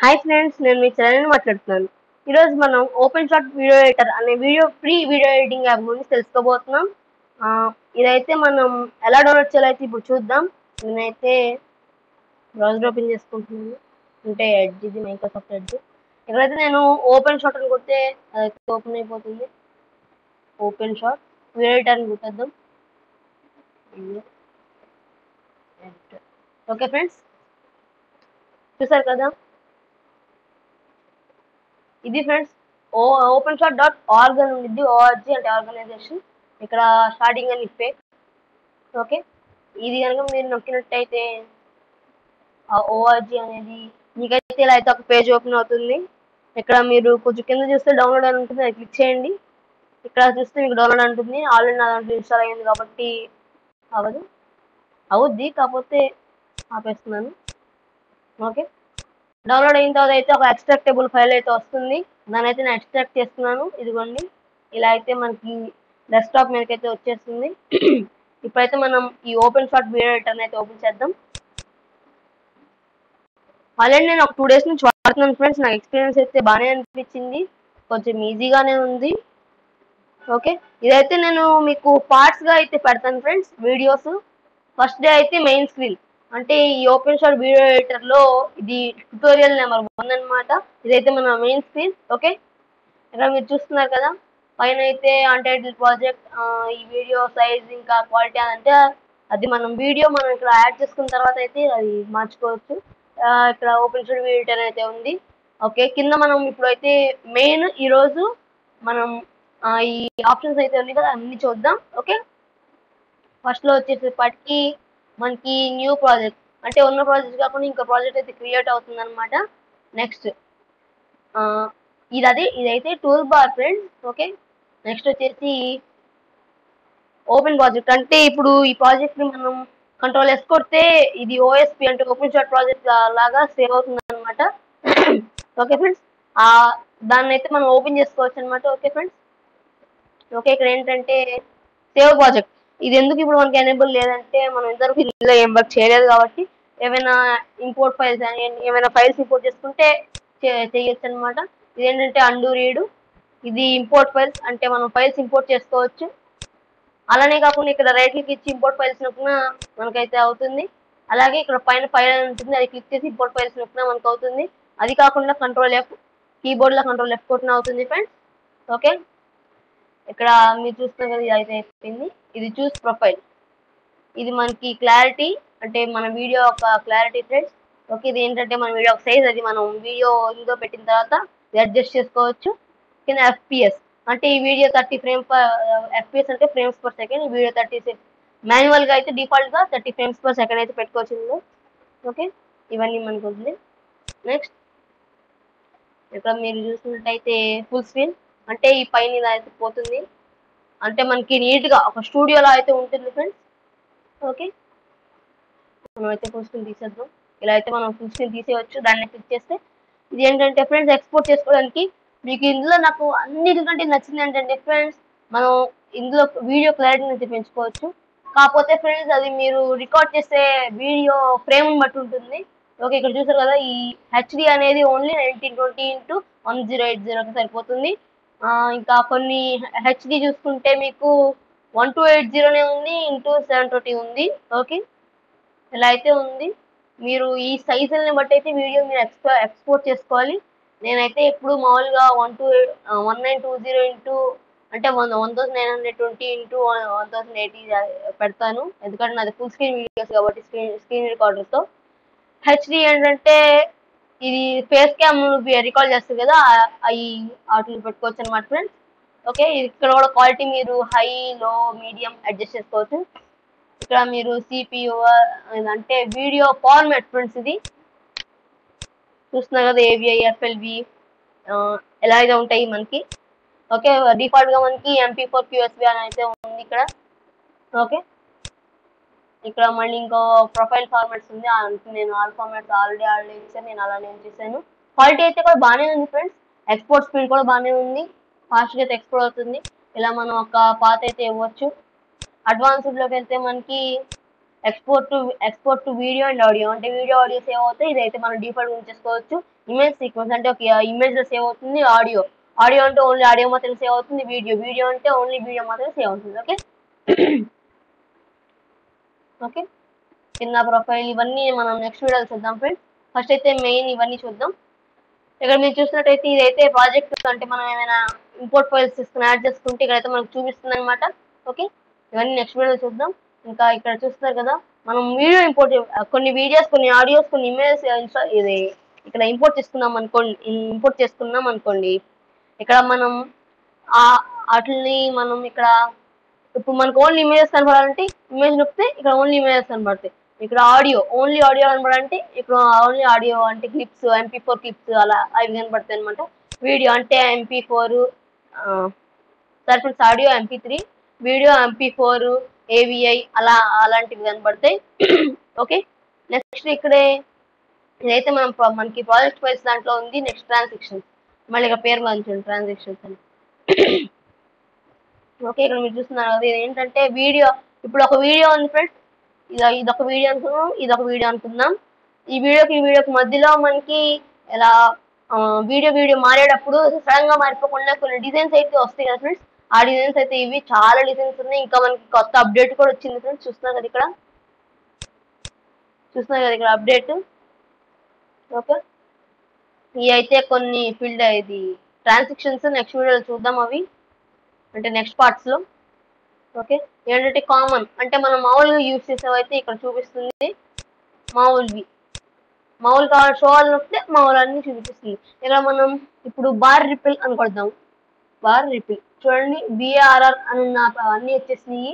Hi friends నేను మీ చరణ్ మాట్లాడుతున్నాను ఈరోజు మనం ఓపెన్ షాట్ వీడియో ఎడిటర్ అనే video free video editing app గురించి తెలుసుకోబోతున్నాం ఆ, ఇదైతే మనం ఎలా డౌన్లోడ్ చేయాలో అయితే ఇప్పుడు చూద్దాం నేనైతే బ్రౌజర్ ఓపెన్ చేసుకుంటున్నాను అంటే ఎడ్జ్ ఇది మైక్రోసాఫ్ట్ ఎడ్జ్ ఇక్కడైతే నేను ఓపెన్ షాట్ అని కొడితే అదైతే ఓపెన్ అయిపోతుంది ఓపెన్ షాట్ వీడియో ఎడిటర్ అని కొట్టేద్దాం ఓకే ఫ్రెండ్స్ చూసారు కదా ఇది ఫ్రెండ్స్ ఓ ఓపెన్ షాట్ డాట్ ఆర్గ్ అని ఉండిద్ది ఓఆర్జీ అంటే ఆర్గనైజేషన్ ఇక్కడ స్టార్టింగ్ అని ఇప్పే ఓకే ఇది కనుక మీరు నొక్కినట్టయితే ఆ ఓఆర్జీ అనేది మీకైతే ఇలా అయితే ఒక పేజ్ ఓపెన్ అవుతుంది ఇక్కడ మీరు కొంచెం కింద చూస్తే డౌన్లోడ్ అని ఉంటుంది అది క్లిక్ చేయండి ఇక్కడ చూస్తే మీకు డౌన్లోడ్ ఉంటుంది ఆల్రెడీ నా దాంట్లో ఇన్స్టాల్ అయ్యింది కాబట్టి అవ్వదు అవుద్ది కాకపోతే ఆపేస్తున్నాను ఓకే డౌన్లోడ్ అయిన తర్వాత అయితే ఒక ఎక్స్ట్రాక్టబుల్ ఫైల్ అయితే వస్తుంది దాని అయితే నేను ఎక్స్ట్రాక్ట్ చేస్తున్నాను ఇదిగోండి ఇలా అయితే మనకి డెస్క్టాప్ మీదకి అయితే వచ్చేస్తుంది ఇప్పుడైతే మనం ఈ ఓపెన్ షాట్ వీడియో ఎడిటర్ అయితే ఓపెన్ చేద్దాం ఆల్రెడీ నేను ఒక టూ డేస్ నుంచి వాడుతున్నాను ఫ్రెండ్స్ నాకు ఎక్స్పీరియన్స్ అయితే బాగానే అనిపించింది కొంచెం ఈజీగానే ఉంది ఓకే ఇదైతే నేను మీకు పార్ట్స్ గా అయితే పెడతాను ఫ్రెండ్స్ వీడియోస్ ఫస్ట్ డే అయితే మెయిన్ స్క్రీన్ అంటే ఈ ఓపెన్ షాట్ వీడియో ఎడిటర్ లో ఇది ట్యూటోరియల్ నెంబర్ వన్ అన్నమాట ఇదైతే మన మెయిన్ స్క్రీన్ ఓకే ఇక్కడ మీరు చూస్తున్నారు కదా పైన అయితే అన్టైటిల్ ప్రాజెక్ట్ ఈ వీడియో సైజ్ ఇంకా క్వాలిటీ అంటే అది మనం వీడియో మనం ఇక్కడ యాడ్ చేసుకున్న తర్వాత అయితే అది మార్చుకోవచ్చు ఆ, ఇక్కడ ఓపెన్ షాట్ వీడియో ఎడిటర్ అయితే ఉంది ఓకే కింద మనం ఇప్పుడైతే మెయిన్ ఈరోజు మనం ఆ, ఈ ఆప్షన్స్ అయితే ఉన్నాయి కదా అన్ని చూద్దాం ఓకే ఫస్ట్ లో వచ్చేసేపటికి మనకి న్యూ ప్రాజెక్ట్ అంటే ఉన్న ప్రాజెక్ట్ కాకుండా ఇంకో ప్రాజెక్ట్ అయితే క్రియేట్ అవుతుంది అనమాట నెక్స్ట్ ఇది అదే ఇదైతే tool bar friends okay next వచ్చేసి ఓపెన్ ప్రాజెక్ట్ అంటే ఇప్పుడు ఈ ప్రాజెక్ట్ ని మనం కంట్రోల్ ఎస్ కొడితే ఇది ఓఎస్పి అంటే ఓపెన్ షాట్ ప్రాజెక్ట్ లాగా సేవ్ అవుతుంది అనమాట ఓకే ఫ్రెండ్స్ ఆ దాన్ని అయితే మనం ఓపెన్ చేసుకోవచ్చు అనమాట ఓకే ఫ్రెండ్స్ ఓకే ఇక్కడ ఏంటంటే సేవ్ ప్రాజెక్ట్ ఇది ఎందుకు ఇప్పుడు మనకి ఎనేబుల్ లేదంటే మనం ఇంతవరకు ఇందులో ఏం వర్క్ చేయలేదు కాబట్టి ఏమైనా ఇంపోర్ట్ ఫైల్స్ ఏమైనా ఫైల్స్ ఇంపోర్ట్ చేసుకుంటే చే- చేయొచ్చు అనమాట ఇదేంటంటే అండు రీడు ఇది ఇంపోర్ట్ ఫైల్స్ అంటే మనం ఫైల్స్ ఇంపోర్ట్ చేసుకోవచ్చు అలానే కాకుండా ఇక్కడ రైట్ క్లిక్ ఇచ్చి ఇంపోర్ట్ ఫైల్స్ నొక్కినా మనకైతే అవుతుంది అలాగే ఇక్కడ పైన ఫైల్ అని ఉంటుంది అది క్లిక్ చేసి ఇంపోర్ట్ ఫైల్స్ నొక్కినా మనకు అవుతుంది అది కాకుండా కంట్రోల్ ఎఫ్ కీబోర్డ్ లో కంట్రోల్ ఎఫ్ కొట్టినా అవుతుంది ఫ్రెండ్స్ ఓకే ఇక్కడ మీరు చూస్తున్నారు కదా ఇది అయితే అయిపోయింది ఇది చూస్ ప్రొఫైల్ ఇది మనకి క్లారిటీ అంటే మన వీడియో యొక్క క్లారిటీ ఫ్రెండ్స్ ఓకే ఇది ఏంటంటే మన వీడియో సైజ్ అది మనం వీడియో ఇందులో పెట్టిన తర్వాత అడ్జస్ట్ చేసుకోవచ్చు కింద ఎఫ్పిఎస్ అంటే ఈ వీడియో థర్టీ ఫ్రేమ్ ఎఫ్పిఎస్ అంటే ఫ్రేమ్స్ పర్ సెకండ్ ఈ వీడియో థర్టీ మాన్యువల్ గా అయితే డిఫాల్ట్ గా థర్టీ ఫ్రేమ్స్ పర్ సెకండ్ అయితే పెట్టుకోవచ్చు ఇందులో ఓకే ఇవన్నీ మనకు ఉంది నెక్స్ట్ ఇక్కడ మీరు చూసినట్టయితే ఫుల్ స్క్రీన్ అంటే ఈ పైన ఇలా అయితే పోతుంది అంటే మనకి నీట్ గా ఒక స్టూడియోలో అయితే ఉంటుంది ఫ్రెండ్స్ ఓకే మనం అయితే ఫుల్ స్క్రీన్ తీసేద్దాం ఇలా అయితే మనం ఫుల్ స్క్రీన్ తీసేయచ్చు దాన్ని క్లిక్ చేస్తే ఇది ఏంటంటే ఫ్రెండ్స్ ఎక్స్పోర్ట్ చేసుకోవడానికి మీకు ఇందులో నాకు అన్నిటికంటే నచ్చింది ఏంటంటే ఫ్రెండ్స్ మనం ఇందులో వీడియో క్లారిటీని అయితే పెంచుకోవచ్చు కాకపోతే ఫ్రెండ్స్ అది మీరు రికార్డ్ చేసే వీడియో ఫ్రేమ్ బట్టి ఉంటుంది ఓకే ఇక్కడ చూసారు కదా ఈ హెచ్డి అనేది only nineteen twenty into one zero eight జీరోకి సరిపోతుంది ఆ, ఇంకా కొన్ని హెచ్డి చూసుకుంటే మీకు వన్ టూ ఎయిట్ జీరోనే ఉంది ఇంటూ సెవెన్ ట్వంటీ ఉంది ఓకే ఇలా అయితే ఉంది మీరు ఈ సైజుల్ని బట్టి అయితే వీడియో మీరు ఎక్స్పో ఎక్స్పోర్ట్ చేసుకోవాలి నేనైతే ఇప్పుడు మామూలుగా one two one nine two zero into అంటే one one thousand nine hundred twenty into one thousand eighty పెడతాను ఎందుకంటే నాది ఫుల్ స్క్రీన్ వీడియోస్ కాబట్టి స్క్రీన్ స్క్రీన్ రికార్డర్తో హెచ్డి ఏంటంటే ఇది ఫేస్ క్యామ్ రికార్డ్ చేస్తుంది కదా అవి వాటిని పెట్టుకోవచ్చు అనమాట ఫ్రెండ్స్ ఓకే ఇక్కడ కూడా క్వాలిటీ మీరు హై లో మీడియం అడ్జస్ట్ చేసుకోవచ్చు ఇక్కడ మీరు సిపియు అంటే వీడియో ఫార్మాట్ ఫ్రెండ్స్ ఇది చూస్తున్నారు కదా ఏవిఐ ఎఫ్ఎల్వి ఎలా అయితే ఉంటాయి మనకి ఓకే డిఫాల్ట్ గా మనకి ఎంపీ ఫోర్ క్యూఎస్బి అని అయితే ఉంది ఇక్కడ ఓకే ఇక్కడ మళ్ళీ ఇంకో ప్రొఫైల్ ఫార్మాట్స్ ఉంది ఆ నేను ఆల్ ఫార్మాట్స్ ఆల్రెడీ ఆల్రెడీ ఇచ్చాను నేను అలానే చేశాను క్వాలిటీ అయితే కూడా బాగానే ఉంది ఫ్రెండ్స్ ఎక్స్పోర్ట్ స్పీడ్ కూడా బాగానే ఉంది ఫాస్ట్గా అయితే ఎక్స్పోర్ట్ అవుతుంది ఇలా మనం ఒక పాత అయితే ఇవ్వచ్చు అడ్వాన్స్డ్ లోకి వెళ్తే మనకి export to export to video and audio అంటే వీడియో ఆడియో సేవ్ అవుతాయి ఇదైతే మనం డిఫాల్ట్ ఉంచేసుకోవచ్చు ఇమేజ్ సీక్వెన్స్ అంటే ఒక ఇమేజ్ లో సేవ్ అవుతుంది ఆడియో ఆడియో అంటే ఓన్లీ ఆడియో మాత్రం సేవ్ అవుతుంది వీడియో వీడియో అంటే ఓన్లీ వీడియో మాత్రం సేవ్ అవుతుంది ఓకే ఓకే కింద ప్రొఫైల్ ఇవన్నీ మనం నెక్స్ట్ వీడియోలో చూద్దాం ఫ్రెండ్స్ ఫస్ట్ అయితే మెయిన్ ఇవన్నీ చూద్దాం ఇక్కడ మీరు చూసినట్టయితే ఇదైతే ప్రాజెక్ట్ అంటే మనం ఏమైనా ఇంపోర్ట్ ఫైల్స్ తీసుకుని యాడ్ చేసుకుంటే ఇక్కడైతే మనకు చూపిస్తుంది అనమాట ఓకే ఇవన్నీ నెక్స్ట్ వీడియో చూద్దాం ఇంకా ఇక్కడ చూస్తున్నారు కదా మనం వీడియో ఇంపోర్ట్ కొన్ని వీడియోస్ కొన్ని ఆడియోస్ కొన్ని ఇమేజెస్ ఇది ఇక్కడ ఇంపోర్ట్ చేసుకున్నాం అనుకోండి ఇంపోర్ట్ చేసుకున్నాం అనుకోండి ఇక్కడ మనం ఆ వాటిని మనం ఇక్కడ ఇప్పుడు మనకు ఓన్లీ ఇమేజెస్ కనపడాలంటే ఇమేజ్ నొక్కితే ఇక్కడ ఓన్లీ ఇమేజెస్ కనపడతాయి ఇక్కడ ఆడియో ఓన్లీ ఆడియో కనపడాలంటే ఇక్కడ ఓన్లీ ఆడియో అంటే క్లిప్స్ ఎంపీ ఫోర్ క్లిప్స్ అలా అవి కనపడతాయి అనమాట వీడియో అంటే ఎంపీ ఫోర్ సర్ఫిల్స్ audio MP three video MP four A V I అలా అలాంటివి కనపడతాయి ఓకే నెక్స్ట్ ఇక్కడే ఇదైతే మనం pro- మనకి ప్రాజెక్ట్ ఫైల్స్ దాంట్లో ఉంది నెక్స్ట్ ట్రాన్సాక్షన్స్ మళ్ళీ ఇక్కడ పేరు మంచి ట్రాన్సాక్షన్స్ అని ఓకే ఇక్కడ మీరు చూస్తున్నారు కదా ఇది ఏంటంటే వీడియో ఇప్పుడు ఒక వీడియో ఉంది ఫ్రెండ్స్ ఇది ఇదొక వీడియో అనుకుందాం ఇదొక వీడియో అనుకుందాం ఈ వీడియోకి ఈ వీడియోకి మధ్యలో మనకి ఇలా వీడియో వీడియో మారేటప్పుడు సడన్ గా మారిపోకుండా కొన్ని డిజైన్స్ అయితే వస్తాయి కదా ఫ్రెండ్స్ ఆ డిజైన్స్ అయితే ఇవి చాలా డిజైన్స్ ఉన్నాయి ఇంకా మనకి కొత్త అప్డేట్ కూడా వచ్చింది ఫ్రెండ్స్ చూస్తున్నారు కదా ఇక్కడ చూస్తున్నారు కదా ఇక్కడ అప్డేట్ ఓకే ఇవి అయితే కొన్ని ఫీల్డ్ ఇది ట్రాన్సాక్షన్స్ నెక్స్ట్ వీడియోలో చూద్దాం అవి అంటే నెక్స్ట్ పార్ట్స్ లో ఓకే ఏంటంటే కామన్ అంటే మనం మామూలుగా యూజ్ చేసేవైతే ఇక్కడ చూపిస్తుంది మామూలువి మామూలు కావాలి షో నొక్కితే మామూలు అన్ని చూపిస్తుంది ఇక్కడ మనం ఇప్పుడు బార్ రిపిల్ అని కొడదాం బార్ రిపిల్ చూడండి బిఆర్ఆర్ అని ఉన్న అన్ని వచ్చేసినాయి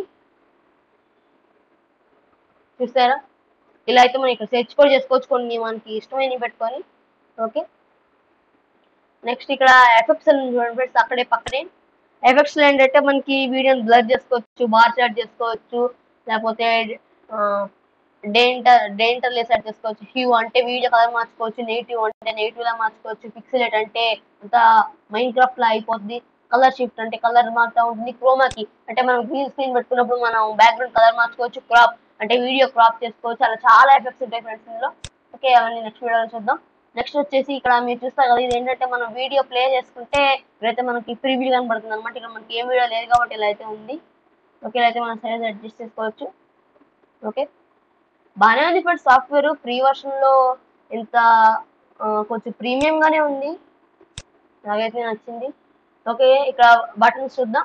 చూసారా ఇలా అయితే మనం ఇక్కడ సెర్చ్ కూడా చేసుకోవచ్చు కొన్ని మనకి ఇష్టమైనవి పెట్టుకొని ఓకే నెక్స్ట్ ఇక్కడ ఎఫెక్ట్స్ అని చూడండి ఫ్రెండ్స్ అక్కడే పక్కనే ఎఫెక్ట్స్ ఏంటంటే మనకి వీడియోని బ్లర్ చేసుకోవచ్చు బార్ చార్ట్ చేసుకోవచ్చు లేకపోతే డేంటర్ డేంటర్ సెట్ చేసుకోవచ్చు హ్యూ అంటే వీడియో కలర్ మార్చుకోవచ్చు నెగిటివ్ అంటే నెగిటివ్ లా మార్చుకోవచ్చు పిక్సెలేట్ అంటే అంతా మైండ్ క్రాఫ్ట్ లా అయిపోద్ది కలర్ షిఫ్ట్ అంటే కలర్ మారుతూ ఉంటుంది క్రోమాకి అంటే మనం గ్రీన్ స్క్రీన్ పెట్టుకున్నప్పుడు మనం బ్యాక్గ్రౌండ్ కలర్ మార్చుకోవచ్చు క్రాప్ అంటే వీడియో క్రాప్ చేసుకోవచ్చు అలా చాలా ఎఫెక్ట్స్ ఉంటాయి ఫ్రెండ్స్ ఇందులో ఓకే అవన్నీ నెక్స్ట్ వీడియోలో చూద్దాం నెక్స్ట్ వచ్చేసి ఇక్కడ మీరు చూస్తారు కదా ఇది ఏంటంటే మనం వీడియో ప్లే చేసుకుంటే ఇక్కడైతే మనకి ప్రివ్యూ కనబడుతుంది అనమాట ఇక్కడ మనకి ఏం వీడియో లేదు కాబట్టి ఇలా అయితే ఉంది ఓకే ఇలా అయితే మనం సైజ్ అడ్జస్ట్ చేసుకోవచ్చు ఓకే బాగానే ఉంది ఫ్రెండ్స్ సాఫ్ట్వేర్ ఫ్రీ వర్షన్ లో ఇంత ఆ, కొంచెం ప్రీమియం గానే ఉంది నాకైతే నచ్చింది ఓకే ఇక్కడ బటన్స్ చూద్దాం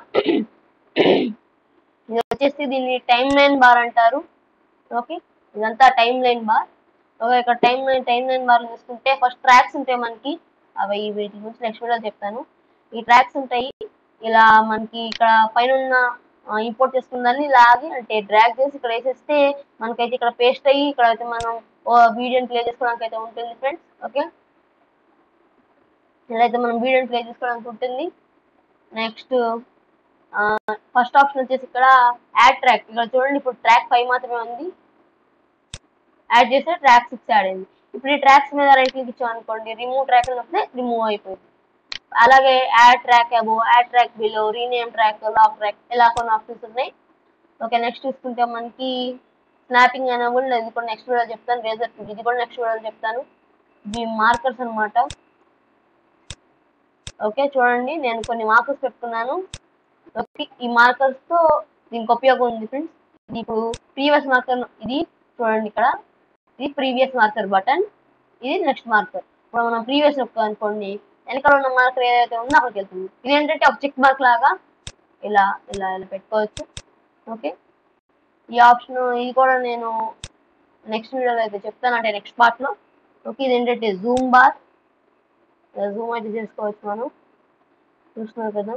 ఇది వచ్చేసి దీన్ని టైం లైన్ బార్ అంటారు ఓకే ఇదంతా టైం లైన్ బార్ ఓకే ఇక్కడ time line time line bar చూసుకుంటే ఫస్ట్ ట్రాక్స్ ఉంటాయి మనకి అవి వీటి గురించి నెక్స్ట్ వీడియోలో చెప్తాను ఈ ట్రాక్స్ ఉంటాయి ఇలా మనకి ఇక్కడ పైన ఉన్న ఇంపోర్ట్ చేసుకుందని లాగి అంటే డ్రాగ్ చేసి ఇక్కడ వేసేస్తే మనకైతే ఇక్కడ పేస్ట్ అయ్యి ఇక్కడ అయితే మనం వీడియోని ప్లే చేసుకోవడానికి అయితే ఉంటుంది ఫ్రెండ్స్ ఓకే ఇలా అయితే మనం వీడియోని ప్లే చేసుకోవడానికి ఉంటుంది నెక్స్ట్ ఫస్ట్ ఆప్షన్ వచ్చేసి ఇక్కడ యాడ్ ట్రాక్ ఇక్కడ చూడండి ఇప్పుడు ట్రాక్ ఫైవ్ మాత్రమే ఉంది యాడ్ చేస్తే ట్రాక్ సిక్స్ యాడ్ అయింది ఇప్పుడు ఈ ట్రాక్స్ మీద రైట్ క్లిక్ ఇచ్చాం అనుకోండి రిమూవ్ ట్రాక్ వస్తే రిమూవ్ అయిపోయింది అలాగే add track above add track below rename track lock track ఇలా కొన్ని ఆప్షన్స్ ఉన్నాయి ఓకే నెక్స్ట్ చూసుకుంటే మనకి స్నాపింగ్ అనేబుల్ ఇది కూడా నెక్స్ట్ వీడియో చెప్తాను రేజర్ ఇది కూడా నెక్స్ట్ వీడియో చెప్తాను ఇవి మార్కర్స్ అన్నమాట ఓకే చూడండి నేను కొన్ని మార్కర్స్ పెట్టుకున్నాను ఓకే ఈ మార్కర్స్ తో దీనికి ఉపయోగం ఉంది ఫ్రెండ్స్ ఇది ఇప్పుడు ప్రీవియస్ మార్కర్ ఇది చూడండి ఇక్కడ ఇది ప్రీవియస్ మార్కర్ బటన్ ఇది నెక్స్ట్ మార్కర్ ఇప్పుడు మనం ప్రీవియస్ అనుకోండి వెనకాల ఉన్న మార్కర్ ఏదైతే ఉందో అక్కడికి వెళ్తుంది ఇది ఏంటంటే ఒక చెక్ మార్క్ లాగా ఇలా ఇలా ఇలా పెట్టుకోవచ్చు ఓకే ఈ ఆప్షన్ ఇది కూడా నేను నెక్స్ట్ వీడియోలో అయితే చెప్తాను అంటే నెక్స్ట్ పార్ట్లో ఓకే ఇది ఏంటంటే జూమ్ బార్ జూమ్ అయితే చేసుకోవచ్చు మనం చూస్తున్నారు కదా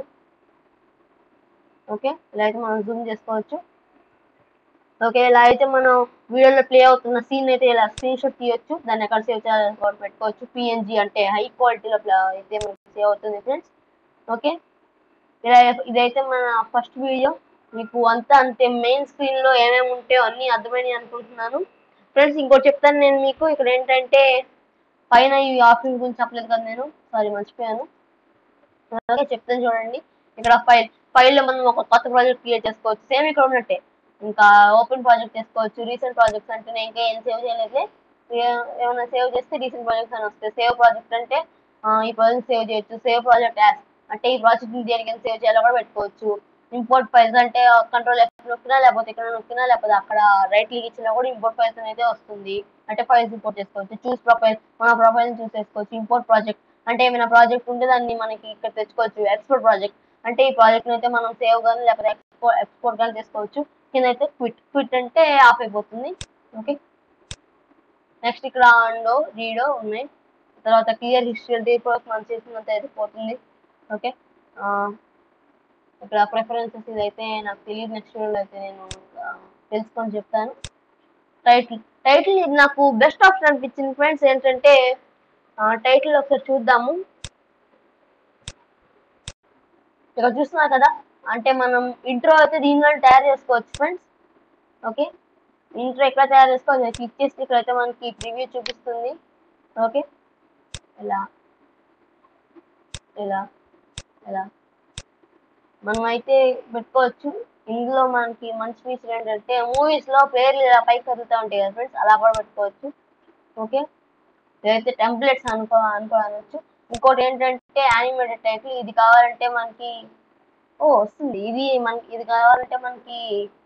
ఓకే ఇలా అయితే మనం జూమ్ చేసుకోవచ్చు ఓకే ఇలా అయితే మనం వీడియోలో ప్లే అవుతున్న సీన్ అయితే ఇలా స్క్రీన్ షాట్ తీయొచ్చు దాన్ని ఎక్కడ సేవ్ చేయాలని కూడా పెట్టుకోవచ్చు పిఎన్జి అంటే హై క్వాలిటీలో అయితే మనకి సేవ్ అవుతుంది ఫ్రెండ్స్ ఓకే ఇలా ఇదైతే మన ఫస్ట్ వీడియో మీకు అంతా అంతే మెయిన్ స్క్రీన్ లో ఏమేమి ఉంటాయో అన్ని అర్థమైనాయి అనుకుంటున్నాను ఫ్రెండ్స్ ఇంకోటి చెప్తాను నేను మీకు ఇక్కడ ఏంటంటే పైన ఈ ఆప్షన్ గురించి చెప్పలేదు కదా నేను సారీ మర్చిపోయాను అలాగే చెప్తాను చూడండి ఇక్కడ ఫైల్ ఫైల్లో మనం ఒక కొత్త ప్రాజెక్ట్ క్రియేట్ చేసుకోవచ్చు సేమ్ ఇక్కడ ఉన్నట్టే ఇంకా ఓపెన్ ప్రాజెక్ట్ చేసుకోవచ్చు రీసెంట్ ప్రాజెక్ట్స్ అంటే నేను ఇంకా ఏం సేవ్ చేయలేదు ఏమైనా సేవ్ చేస్తే రీసెంట్ ప్రాజెక్ట్స్ అని వస్తాయి సేవ్ ప్రాజెక్ట్ అంటే ఆ, ఈ ప్రాజెక్ట్ సేవ్ చేయొచ్చు సేవ్ ప్రాజెక్ట్ యాస్ అంటే ఈ ప్రాజెక్ట్ దేనికి సేవ్ చేయాలో కూడా పెట్టుకోవచ్చు ఇంపోర్ట్ ఫైల్స్ అంటే కంట్రోల్ ఎఫ్ నొక్కినా లేకపోతే ఇక్కడ నొక్కినా లేకపోతే అక్కడ రైట్ క్లిక్ ఇచ్చినా కూడా ఇంపోర్ట్ ఫైల్స్ అనేది వస్తుంది అంటే ఫైల్స్ ఇంపోర్ట్ చేసుకోవచ్చు చూస్ ప్రొఫైల్ మన ప్రొఫైల్ చూస్ చేసుకోవచ్చు ఇంపోర్ట్ ప్రాజెక్ట్ అంటే ఏమైనా ప్రాజెక్ట్ ఉంటే దాన్ని మనకి ఇక్కడ తెచ్చుకోవచ్చు ఎక్స్పోర్ట్ ప్రాజెక్ట్ అంటే ఈ ప్రాజెక్ట్ అయితే మనం సేవ్ కానీ లేకపోతే ఎక్స్పోర్ట్ ఎక్స్పోర్ట్ కానీ చేసుకోవచ్చు కింద అయితే క్విట్ క్విట్ అంటే ఆఫ్ అయిపోతుంది ఓకే నెక్స్ట్ ఇక్కడ అండో రీడో ఉన్నాయి తర్వాత క్లియర్ హిస్టరీ రీపోర్ట్ మనం చేసినంత అయితే పోతుంది ఓకే ఇక్కడ ప్రిఫరెన్సెస్ ఇదైతే నాకు తెలియదు నెక్స్ట్ వీడియోలో అయితే నేను ఆ, తెలుసుకొని చెప్తాను టైటిల్ టైటిల్ ఇది నాకు బెస్ట్ ఆప్షన్ అనిపించింది ఫ్రెండ్స్ ఏంటంటే టైటిల్ ఒకసారి చూద్దాము ఇక్కడ చూస్తున్నారు కదా అంటే మనం ఇంట్రో అయితే దీనిలో తయారు చేసుకోవచ్చు ఫ్రెండ్స్ ఓకే ఇంట్రో ఎక్కడ తయారు చేసుకోవాలి క్లిక్ చేసి ఇక్కడైతే మనకి ప్రివ్యూ చూపిస్తుంది ఓకే ఇలా ఇలా ఇలా మనం అయితే పెట్టుకోవచ్చు ఇందులో మనకి మంచి ఫీచర్ ఏంటంటే మూవీస్ లో పేర్లు ఇలా పైకి కదులుతూ ఉంటాయి కదా ఫ్రెండ్స్ అలా కూడా పెట్టుకోవచ్చు ఓకే ఇదైతే టెంప్లెట్స్ అనుకో అనుకో అనొచ్చు ఇంకోటి ఏంటంటే యానిమేటెడ్ టైటిల్ ఇది కావాలంటే మనకి ఓ వస్తుంది ఇది మనకి ఇది కావాలంటే మనకి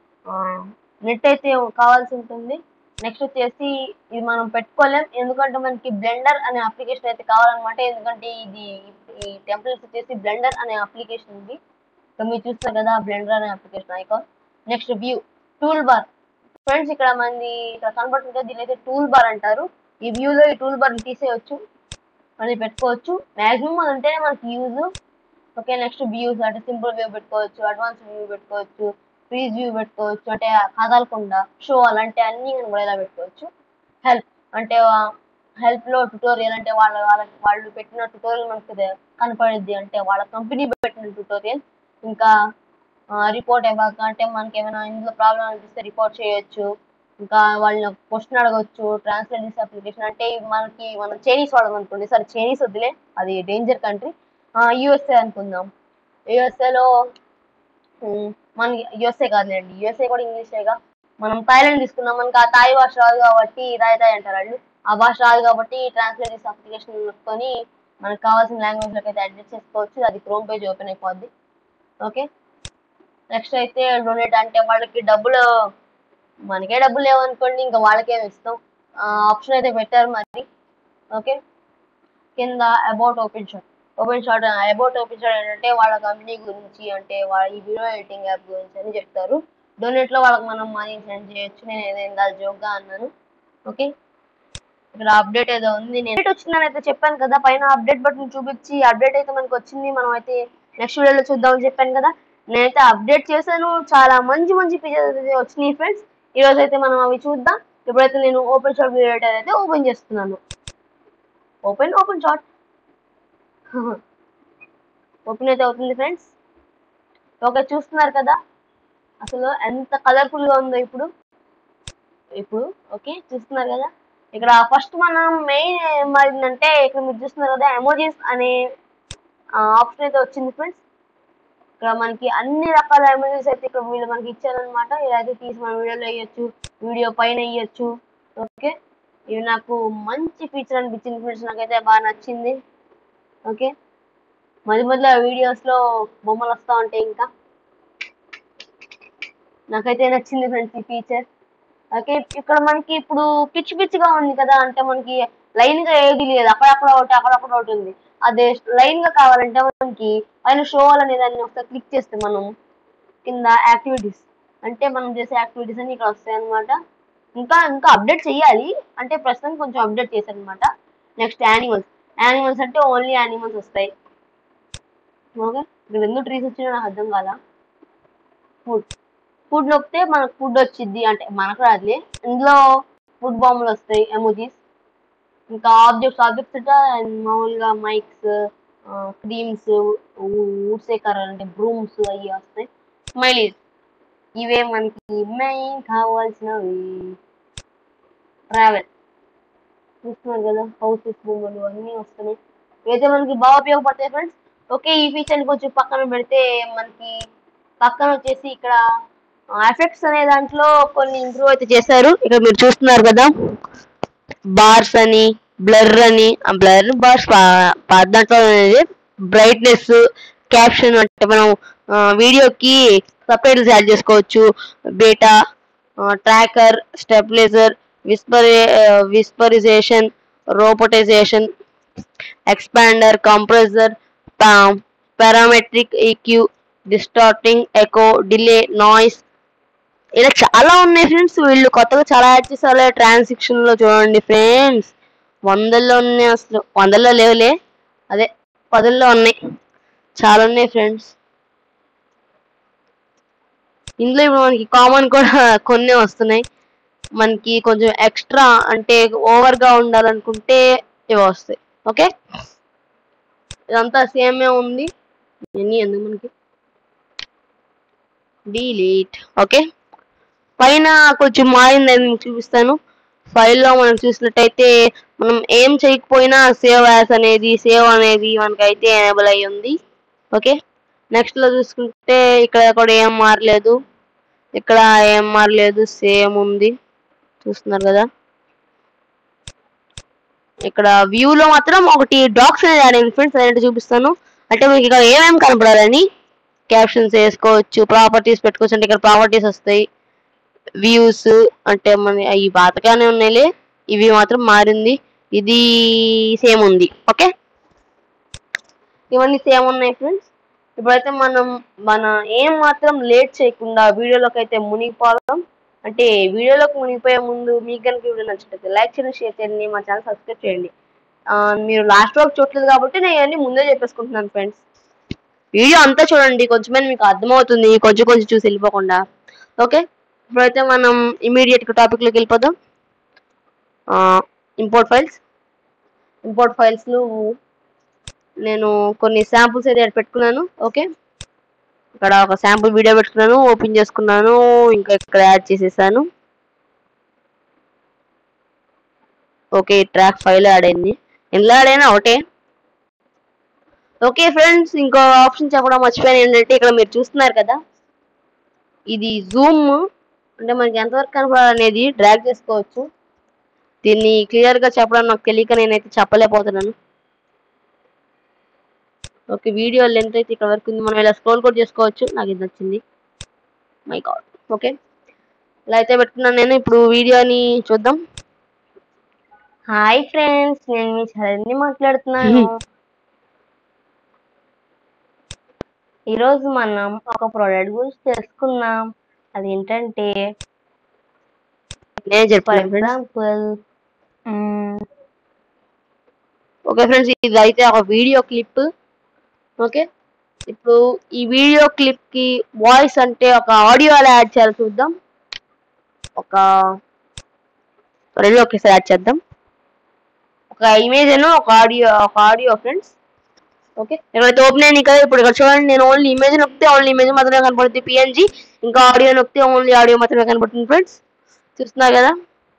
నెట్ అయితే కావాల్సి ఉంటుంది నెక్స్ట్ వచ్చేసి ఇది మనం పెట్టుకోలేం ఎందుకంటే మనకి బ్లెండర్ అనే అప్లికేషన్ అయితే కావాలన్నమాట ఎందుకంటే ఇది ఈ టెంప్లెట్స్ వచ్చేసి బ్లెండర్ అనే అప్లికేషన్ ఉంది సో మీరు చూస్తారు కదా బ్లెండర్ అనే application icon next view tool bar friends ఇక్కడ మనది ఇక్కడ కనబడుతుంది కదా దీని అయితే టూల్ బార్ అంటారు ఈ వ్యూలో ఈ టూల్ బార్ తీసేయచ్చు మళ్ళీ పెట్టుకోవచ్చు మాక్సిమం అది ఉంటేనే మనకి యూజ్ ఓకే నెక్స్ట్ వ్యూస్ అంటే సింపుల్ వ్యూ పెట్టుకోవచ్చు అడ్వాన్స్ వ్యూ పెట్టుకోవచ్చు ఫ్రీజ్ వ్యూ పెట్టుకోవచ్చు అంటే కదలకుండా షో అలాంటి అన్ని కనబడేలా పెట్టుకోవచ్చు హెల్ప్ అంటే హెల్ప్ లో ట్యుటోరియల్ అంటే వాళ్ళ వాళ్ళ వాళ్ళు పెట్టిన ట్యుటోరియల్ మనకి ఇది కనపడుద్ది అంటే వాళ్ళ కంపెనీ పెట్టిన ట్యుటోరియల్ ఇంకా రిపోర్ట్ ఇవ్వక అంటే మనకి ఏమైనా ఇందులో ప్రాబ్లం అనిపిస్తే రిపోర్ట్ చేయొచ్చు ఇంకా వాళ్ళని క్వశ్చన్ అడగొచ్చు ట్రాన్స్లేట్ చేసే అప్లికేషన్ అంటే ఇవి మనకి మనం చైనీస్ వాడదాం అనుకోండి సరే చైనీస్ వద్దులే అది డేంజర్ కంట్రీ యుఎస్ఏ అనుకుందాం యుఎస్ఏలో మనకి యుఎస్ఏ కాదులేండి యుఎస్ఏ కూడా ఇంగ్లీషేగా మనం థాయిలాండ్ తీసుకున్నాం మనకి ఆ థాయ్ భాష రాదు కాబట్టి థాయ్ థాయ్ అంటారు వాళ్ళు ఆ భాష రాదు కాబట్టి ట్రాన్స్లేట్ చేసే అప్లికేషన్ పెట్టుకొని మనకు కావాల్సిన లాంగ్వేజ్ లోకి అయితే అడ్జస్ట్ చేసుకోవచ్చు అది క్రోమ్ పేజ్ ఓపెన్ అయిపోద్ది ఓకే నెక్స్ట్ అయితే డొనేట్ అంటే వాళ్ళకి డబ్బులు మనకే డబ్బులు లేవనుకోండి ఇంకా వాళ్ళకేం ఇస్తాం ఆప్షన్ అయితే పెట్టారు మరి ఓకే కింద about OpenShot OpenShot about OpenShot ఏంటంటే వాళ్ళ కంపెనీ గురించి అంటే వాళ్ళ ఈ వీడియో ఎడిటింగ్ యాప్ గురించి అని చెప్తారు డొనేట్ లో వాళ్ళకి మనం మనీ సెండ్ చేయొచ్చు నేను ఏదో ఇందాక జోక్గా అన్నాను ఓకే ఇక్కడ అప్డేట్ ఏదో ఉంది నేను అప్డేట్ వచ్చిందని అయితే చెప్పాను కదా పైన అప్డేట్ బటన్ చూపించి అప్డేట్ అయితే మనకు వచ్చింది మనం అయితే నెక్స్ట్ వీడియోలో చూద్దామని చెప్పాను కదా నేనైతే అప్డేట్ చేశాను చాలా మంచి మంచి ఫీచర్స్ అయితే వచ్చినాయి ఫ్రెండ్స్ ఈ రోజు అయితే మనం అవి చూద్దాం ఇప్పుడైతే నేను ఓపెన్ షాట్ వీడియో అయితే ఓపెన్ చేస్తున్నాను ఓపెన్ ఓపెన్ షాట్ ఓపెన్ అయితే అవుతుంది ఫ్రెండ్స్ ఓకే చూస్తున్నారు కదా అసలు ఎంత కలర్ఫుల్ గా ఉందో ఇప్పుడు ఇప్పుడు ఓకే చూస్తున్నారు కదా ఇక్కడ ఫస్ట్ మనం మెయిన్ ఏమైందంటే ఇక్కడ మీరు చూస్తున్నారు కదా ఎమోజీస్ అనే ఆప్షన్ అయితే వచ్చింది ఫ్రెండ్స్ ఇక్కడ మనకి అన్ని రకాల ఎమోజీస్ అయితే ఇక్కడ వీళ్ళు మనకి ఇచ్చారనమాట ఇలా అయితే తీసి మన వీడియోలో వేయొచ్చు వీడియో పైన వేయొచ్చు ఓకే ఇవి నాకు మంచి ఫీచర్ అనిపించింది ఫ్రెండ్స్ నాకైతే బాగా నచ్చింది ఓకే మధ్య మధ్యలో వీడియోస్ లో బొమ్మలు వస్తూ ఉంటాయి ఇంకా నాకైతే నచ్చింది ఫ్రెండ్స్ ఈ ఫీచర్ ఓకే ఇక్కడ మనకి ఇప్పుడు పిచ్చి పిచ్చిగా ఉంది కదా అంటే మనకి లైన్ గా ఏది లేదు అక్కడక్కడ ఒకటి అక్కడక్కడ ఒకటి ఉంది అదే లైన్ గా కావాలంటే మనకి పైన షో అనే దాన్ని ఒకసారి క్లిక్ చేస్తే మనం కింద యాక్టివిటీస్ అంటే మనం చేసే యాక్టివిటీస్ అన్ని ఇక్కడ వస్తాయి అనమాట ఇంకా ఇంకా అప్డేట్ చేయాలి అంటే ప్రస్తుతం కొంచెం అప్డేట్ చేశారు అనమాట నెక్స్ట్ యానిమల్స్ యానిమల్స్ అంటే ఓన్లీ యానిమల్స్ వస్తాయి ఓకే ఇక్కడ ఎందుకు ట్రీస్ వచ్చినా నాకు అర్థం కాదా ఫుడ్ ఫుడ్ నొక్కితే మనకు ఫుడ్ వచ్చింది అంటే మనకు రాదులే ఇందులో ఫుడ్ బాంబులు వస్తాయి ఎమోజీస్ ఇంకా ఆబ్జెక్ట్స్ ఆబ్జెక్ట్స్ అంటే మామూలుగా మైక్స్ క్రీమ్స్ ఊడ్సే కర్రలు అంటే బ్రూమ్స్ అవి వస్తాయి స్మైలీస్ ఇవే మనకి మెయిన్ కావాల్సినవి ట్రావెల్ చూస్తున్నారు కదా హౌసెస్ బొమ్మలు అన్నీ వస్తున్నాయి ఇవైతే మనకి బాగా ఉపయోగపడతాయి ఫ్రెండ్స్ ఓకే ఈ ఫీచర్ని కొంచెం పక్కన పెడితే మనకి పక్కన వచ్చేసి ఇక్కడ ఎఫెక్ట్స్ అనే దాంట్లో కొన్ని ఇంప్రూవ్ అయితే చేశారు ఇక్కడ మీరు చూస్తున్నారు కదా బార్స్ అని బ్లర్ అని బ్లర్ బార్స్ దాంట్లో బ్రైట్నెస్ క్యాప్షన్ అంటే మనం వీడియోకి సబ్టైటిల్స్ యాడ్ చేసుకోవచ్చు beta tracker stabiliser whisper whisperisation robotisation expander compressor parametric EQ distorting echo delay noise ఇలా చాలా ఉన్నాయి ఫ్రెండ్స్ వీళ్ళు కొత్తగా చాలా యాడ్ చేశారు ట్రాన్సాక్షన్ లో చూడండి ఫ్రెండ్స్ వందల్లో ఉన్నాయి అసలు వందల్లో లేవులే అదే పదుల్లో ఉన్నాయి చాలా ఉన్నాయి ఫ్రెండ్స్ ఇందులో ఇప్పుడు మనకి కామన్ కూడా కొన్ని వస్తున్నాయి మనకి కొంచెం ఎక్స్ట్రా అంటే ఓవర్ గా ఉండాలనుకుంటే ఇవి వస్తాయి ఓకే ఇదంతా సేమే ఉంది ఎన్ని ఎందుకు మనకి డిలీట్ ఓకే పైన కొంచెం మారింది అది మీకు చూపిస్తాను ఫైల్లో మనం చూసినట్టయితే మనం ఏం చేయకపోయినా సేవ్ యాస్ అనేది సేవ్ అనేది మనకైతే ఎనేబుల్ అయ్యి ఉంది ఓకే నెక్స్ట్ లో చూసుకుంటే ఇక్కడ కూడా ఏం మారలేదు ఇక్కడ ఏం మారలేదు సేమ్ ఉంది చూస్తున్నారు కదా ఇక్కడ వ్యూ లో మాత్రం ఒకటి డాక్స్ అనేది యాడ్ అయింది ఫ్రెండ్స్ అదేంటో చూపిస్తాను అంటే మీకు ఇక్కడ ఏమేమి కనపడాలని క్యాప్షన్స్ వేసుకోవచ్చు ప్రాపర్టీస్ పెట్టుకోవచ్చు అంటే ఇక్కడ ప్రాపర్టీస్ వస్తాయి వ్యూస్ అంటే మన ఈ పాతగానే ఉన్నాయిలే ఇవి మాత్రం మారింది ఇది సేమ్ ఉంది ఓకే ఇవన్నీ సేమ్ ఉన్నాయి ఫ్రెండ్స్ ఇప్పుడైతే మనం మన ఏం మాత్రం లేట్ చేయకుండా వీడియోలోకి అయితే మునిగిపోదాం అంటే వీడియోలోకి మునిగిపోయే ముందు మీకు కనుక వీడియో నచ్చినట్లయితే లైక్ చేయండి షేర్ చేయండి మా ఛానల్ సబ్స్క్రైబ్ చేయండి ఆ, మీరు లాస్ట్ వరకు చూడలేదు కాబట్టి నేను ఇవన్నీ ముందే చెప్పేసుకుంటున్నాను ఫ్రెండ్స్ వీడియో అంతా చూడండి కొంచెమే మీకు అర్థమవుతుంది కొంచెం కొంచెం చూసి వెళ్ళిపోకుండా ఓకే ఇప్పుడైతే మనం ఇమీడియట్ గా టాపిక్ లోకి వెళ్ళిపోదాం ఇంపోర్ట్ ఫైల్స్ ఇంపోర్ట్ ఫైల్స్ నేను కొన్ని శాంపుల్స్ అయితే ఇక్కడ పెట్టుకున్నాను ఓకే ఇక్కడ ఒక శాంపుల్ వీడియో పెట్టుకున్నాను ఓపెన్ చేసుకున్నాను ఇంకా ఇక్కడ యాడ్ చేసేసాను ఓకే ట్రాక్ ఫైల్ యాడ్ అయింది ఎందులో యాడ్ అయినా ఒకటే ఓకే ఫ్రెండ్స్ ఇంకో ఆప్షన్ చెప్పడం మర్చిపోయాను ఏంటంటే ఇక్కడ మీరు చూస్తున్నారు కదా ఇది జూమ్ అంటే మనకి ఎంతవరకు కనపడాలనేది డ్రాగ్ చేసుకోవచ్చు దీన్ని క్లియర్ గా చెప్పడం నాకు తెలియక నేనైతే చెప్పలేకపోతున్నాను ఓకే వీడియో లెంత్ అయితే ఇక్కడ వరకు ఉంది మనం ఇలా స్క్రోల్ కూడా చేసుకోవచ్చు నాకు ఇది నచ్చింది మై గాడ్ ఓకే ఇలా అయితే పెట్టుకున్నాను నేను ఇప్పుడు వీడియోని చూద్దాం హాయ్ ఫ్రెండ్స్ నేను మీ చరణ్ని మాట్లాడుతున్నాను ఈరోజు మనం ఒక ప్రోడక్ట్ గురించి తెలుసుకుందాం అదేంటంటే నేను ఫర్ ఎగ్జాంపుల్ ఓకే ఫ్రెండ్స్ ఇది అయితే ఒక వీడియో క్లిప్ ఓకే ఇప్పుడు ఈ వీడియో క్లిప్ కి వాయిస్ అంటే ఒక ఆడియో ఎలా యాడ్ చేయాలో చూద్దాం ఒక రెండు ఒకేసారి యాడ్ చేద్దాం ఒక ఇమేజ్ అను ఒక ఆడియో ఒక ఆడియో ఫ్రెండ్స్ ఓకే నేనైతే ఓపెన్ అయ్యింది కదా ఇప్పుడు ఇక్కడ చూడండి నేను ఓన్లీ ఇమేజ్ నొక్కితే ఓన్లీ ఇమేజ్ మాత్రమే కనపడుతుంది పిఎన్జి ఇంకా ఆడియో నొక్కితే ఓన్లీ ఆడియో మాత్రమే కనపడుతుంది ఫ్రెండ్స్ చూస్తున్నారు కదా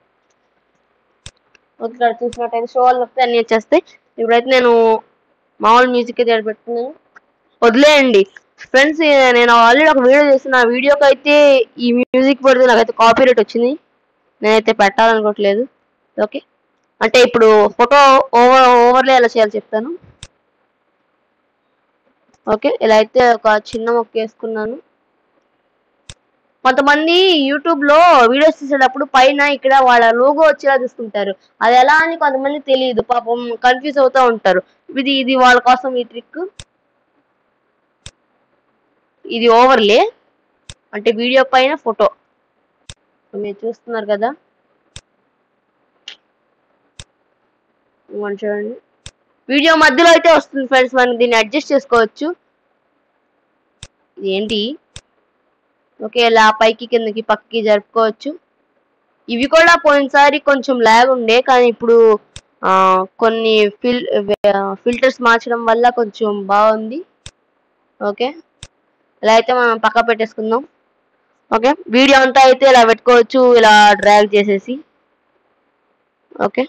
ఓకే ఇక్కడ చూసినట్టయితే షో నొక్కితే అన్ని వచ్చేస్తాయి ఇప్పుడైతే నేను మామూలు మ్యూజిక్ అయితే ఇక్కడ పెట్టుకున్నాను వదిలేయండి ఫ్రెండ్స్ నేను ఆల్రెడీ ఒక వీడియో చేసిన ఆ వీడియోకి అయితే ఈ మ్యూజిక్ పెడితే నాకైతే కాపీ రేట్ వచ్చింది నేనైతే పెట్టాలనుకోవట్లేదు ఓకే అంటే ఇప్పుడు ఫోటో ఓవర్ ఓవర్లే ఎలా చేయాలో చెప్తాను ఓకే ఇలా అయితే ఒక చిన్న మొక్క వేసుకున్నాను కొంతమంది యూట్యూబ్ లో వీడియోస్ తీసేటప్పుడు పైన ఇక్కడ వాళ్ళ లోగో వచ్చేలా తీసుకుంటారు అది ఎలా అని కొంతమంది తెలియదు పాపం కన్ఫ్యూజ్ అవుతూ ఉంటారు ఇది ఇది వాళ్ళ కోసం ఈ ట్రిక్ ఇది ఓవర్లే అంటే వీడియో పైన ఫోటో మీరు చూస్తున్నారు కదా ఇదిగోండి చూడండి వీడియో మధ్యలో అయితే వస్తుంది ఫ్రెండ్స్ మనం దీన్ని అడ్జస్ట్ చేసుకోవచ్చు ఇది ఏంటి ఓకే ఇలా పైకి కిందకి పక్కకి జరుపుకోవచ్చు ఇవి కూడా పోయినసారి కొంచెం ల్యాగ్ ఉండే కానీ ఇప్పుడు ఆ, కొన్ని ఫిల్ ఫిల్టర్స్ మార్చడం వల్ల కొంచెం బాగుంది ఓకే ఇలా అయితే మనం పక్క పెట్టేసుకుందాం ఓకే వీడియో అంతా అయితే ఇలా పెట్టుకోవచ్చు ఇలా డ్రాగ్ చేసేసి ఓకే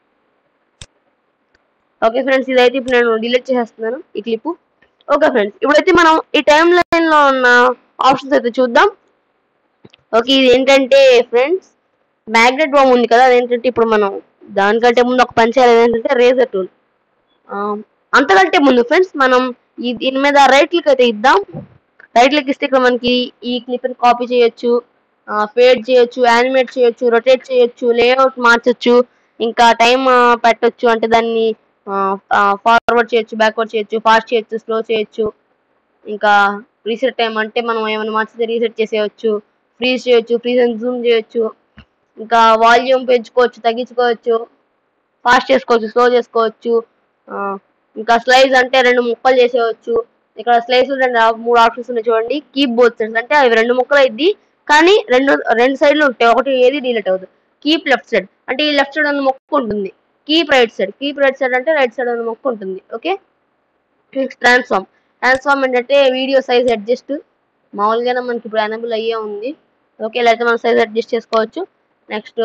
ఓకే ఫ్రెండ్స్ ఇదైతే ఇప్పుడు నేను డిలీట్ చేసేస్తున్నాను ఈ క్లిప్ ఓకే ఫ్రెండ్స్ ఇప్పుడైతే మనం ఈ టైం లైన్ లో ఉన్న ఆప్షన్స్ అయితే చూద్దాం ఓకే ఇది ఏంటంటే ఫ్రెండ్స్ మ్యాగ్నెట్ బాంబ్ ఉంది కదా అదేంటంటే ఇప్పుడు మనం దానికంటే ముందు ఒక పని చేయాలి ఏంటంటే రేజర్ టూల్ అంతకంటే ముందు ఫ్రెండ్స్ మనం ఈ దీని మీద రైట్ క్లిక్ అయితే ఇద్దాం రైట్ క్లిక్ ఇస్తే ఇక్కడ మనకి ఈ క్లిప్ ని కాపీ చేయొచ్చు ఫేడ్ చేయొచ్చు యానిమేట్ చేయొచ్చు రొటేట్ చేయొచ్చు లేఅవుట్ మార్చొచ్చు ఇంకా టైం పెట్టొచ్చు అంటే దాన్ని ఫార్వర్డ్ చేయొచ్చు బ్యాక్వర్డ్ చేయొచ్చు ఫాస్ట్ చేయొచ్చు స్లో చేయొచ్చు ఇంకా రీసెట్ టైం అంటే మనం ఏమైనా మార్చితే రీసెట్ చేసేయచ్చు ఫ్రీజ్ చేయొచ్చు ఫ్రీజ్ అండ్ జూమ్ చేయొచ్చు ఇంకా వాల్యూమ్ పెంచుకోవచ్చు తగ్గించుకోవచ్చు ఫాస్ట్ చేసుకోవచ్చు స్లో చేసుకోవచ్చు ఆ, ఇంకా స్లైజ్ అంటే రెండు ముక్కలు చేసేయచ్చు ఇక్కడ స్లైస్ రెండు మూడు ఆప్షన్స్ ఉన్నాయి చూడండి కీప్ బోత్ సైడ్స్ అంటే అవి రెండు ముక్కలు అయింది కానీ రెండు రెండు సైడ్లు ఉంటాయి ఒకటి ఏది డిలీట్ అవ్వదు కీప్ లెఫ్ట్ సైడ్ అంటే ఈ లెఫ్ట్ సైడ్ అన్న మొక్క ఉంటుంది keep right side keep right side అంటే రైట్ సైడ్ అన్న మొక్క ఉంటుంది ఓకే నెక్స్ట్ ట్రాన్స్ఫార్మ్ ట్రాన్స్ఫార్మ్ ఏంటంటే వీడియో సైజ్ అడ్జస్ట్ మామూలుగానే మనకి ఇప్పుడు ఎనబుల్ అయ్యే ఉంది ఓకే ఇలా అయితే మనం సైజ్ అడ్జస్ట్ చేసుకోవచ్చు నెక్స్ట్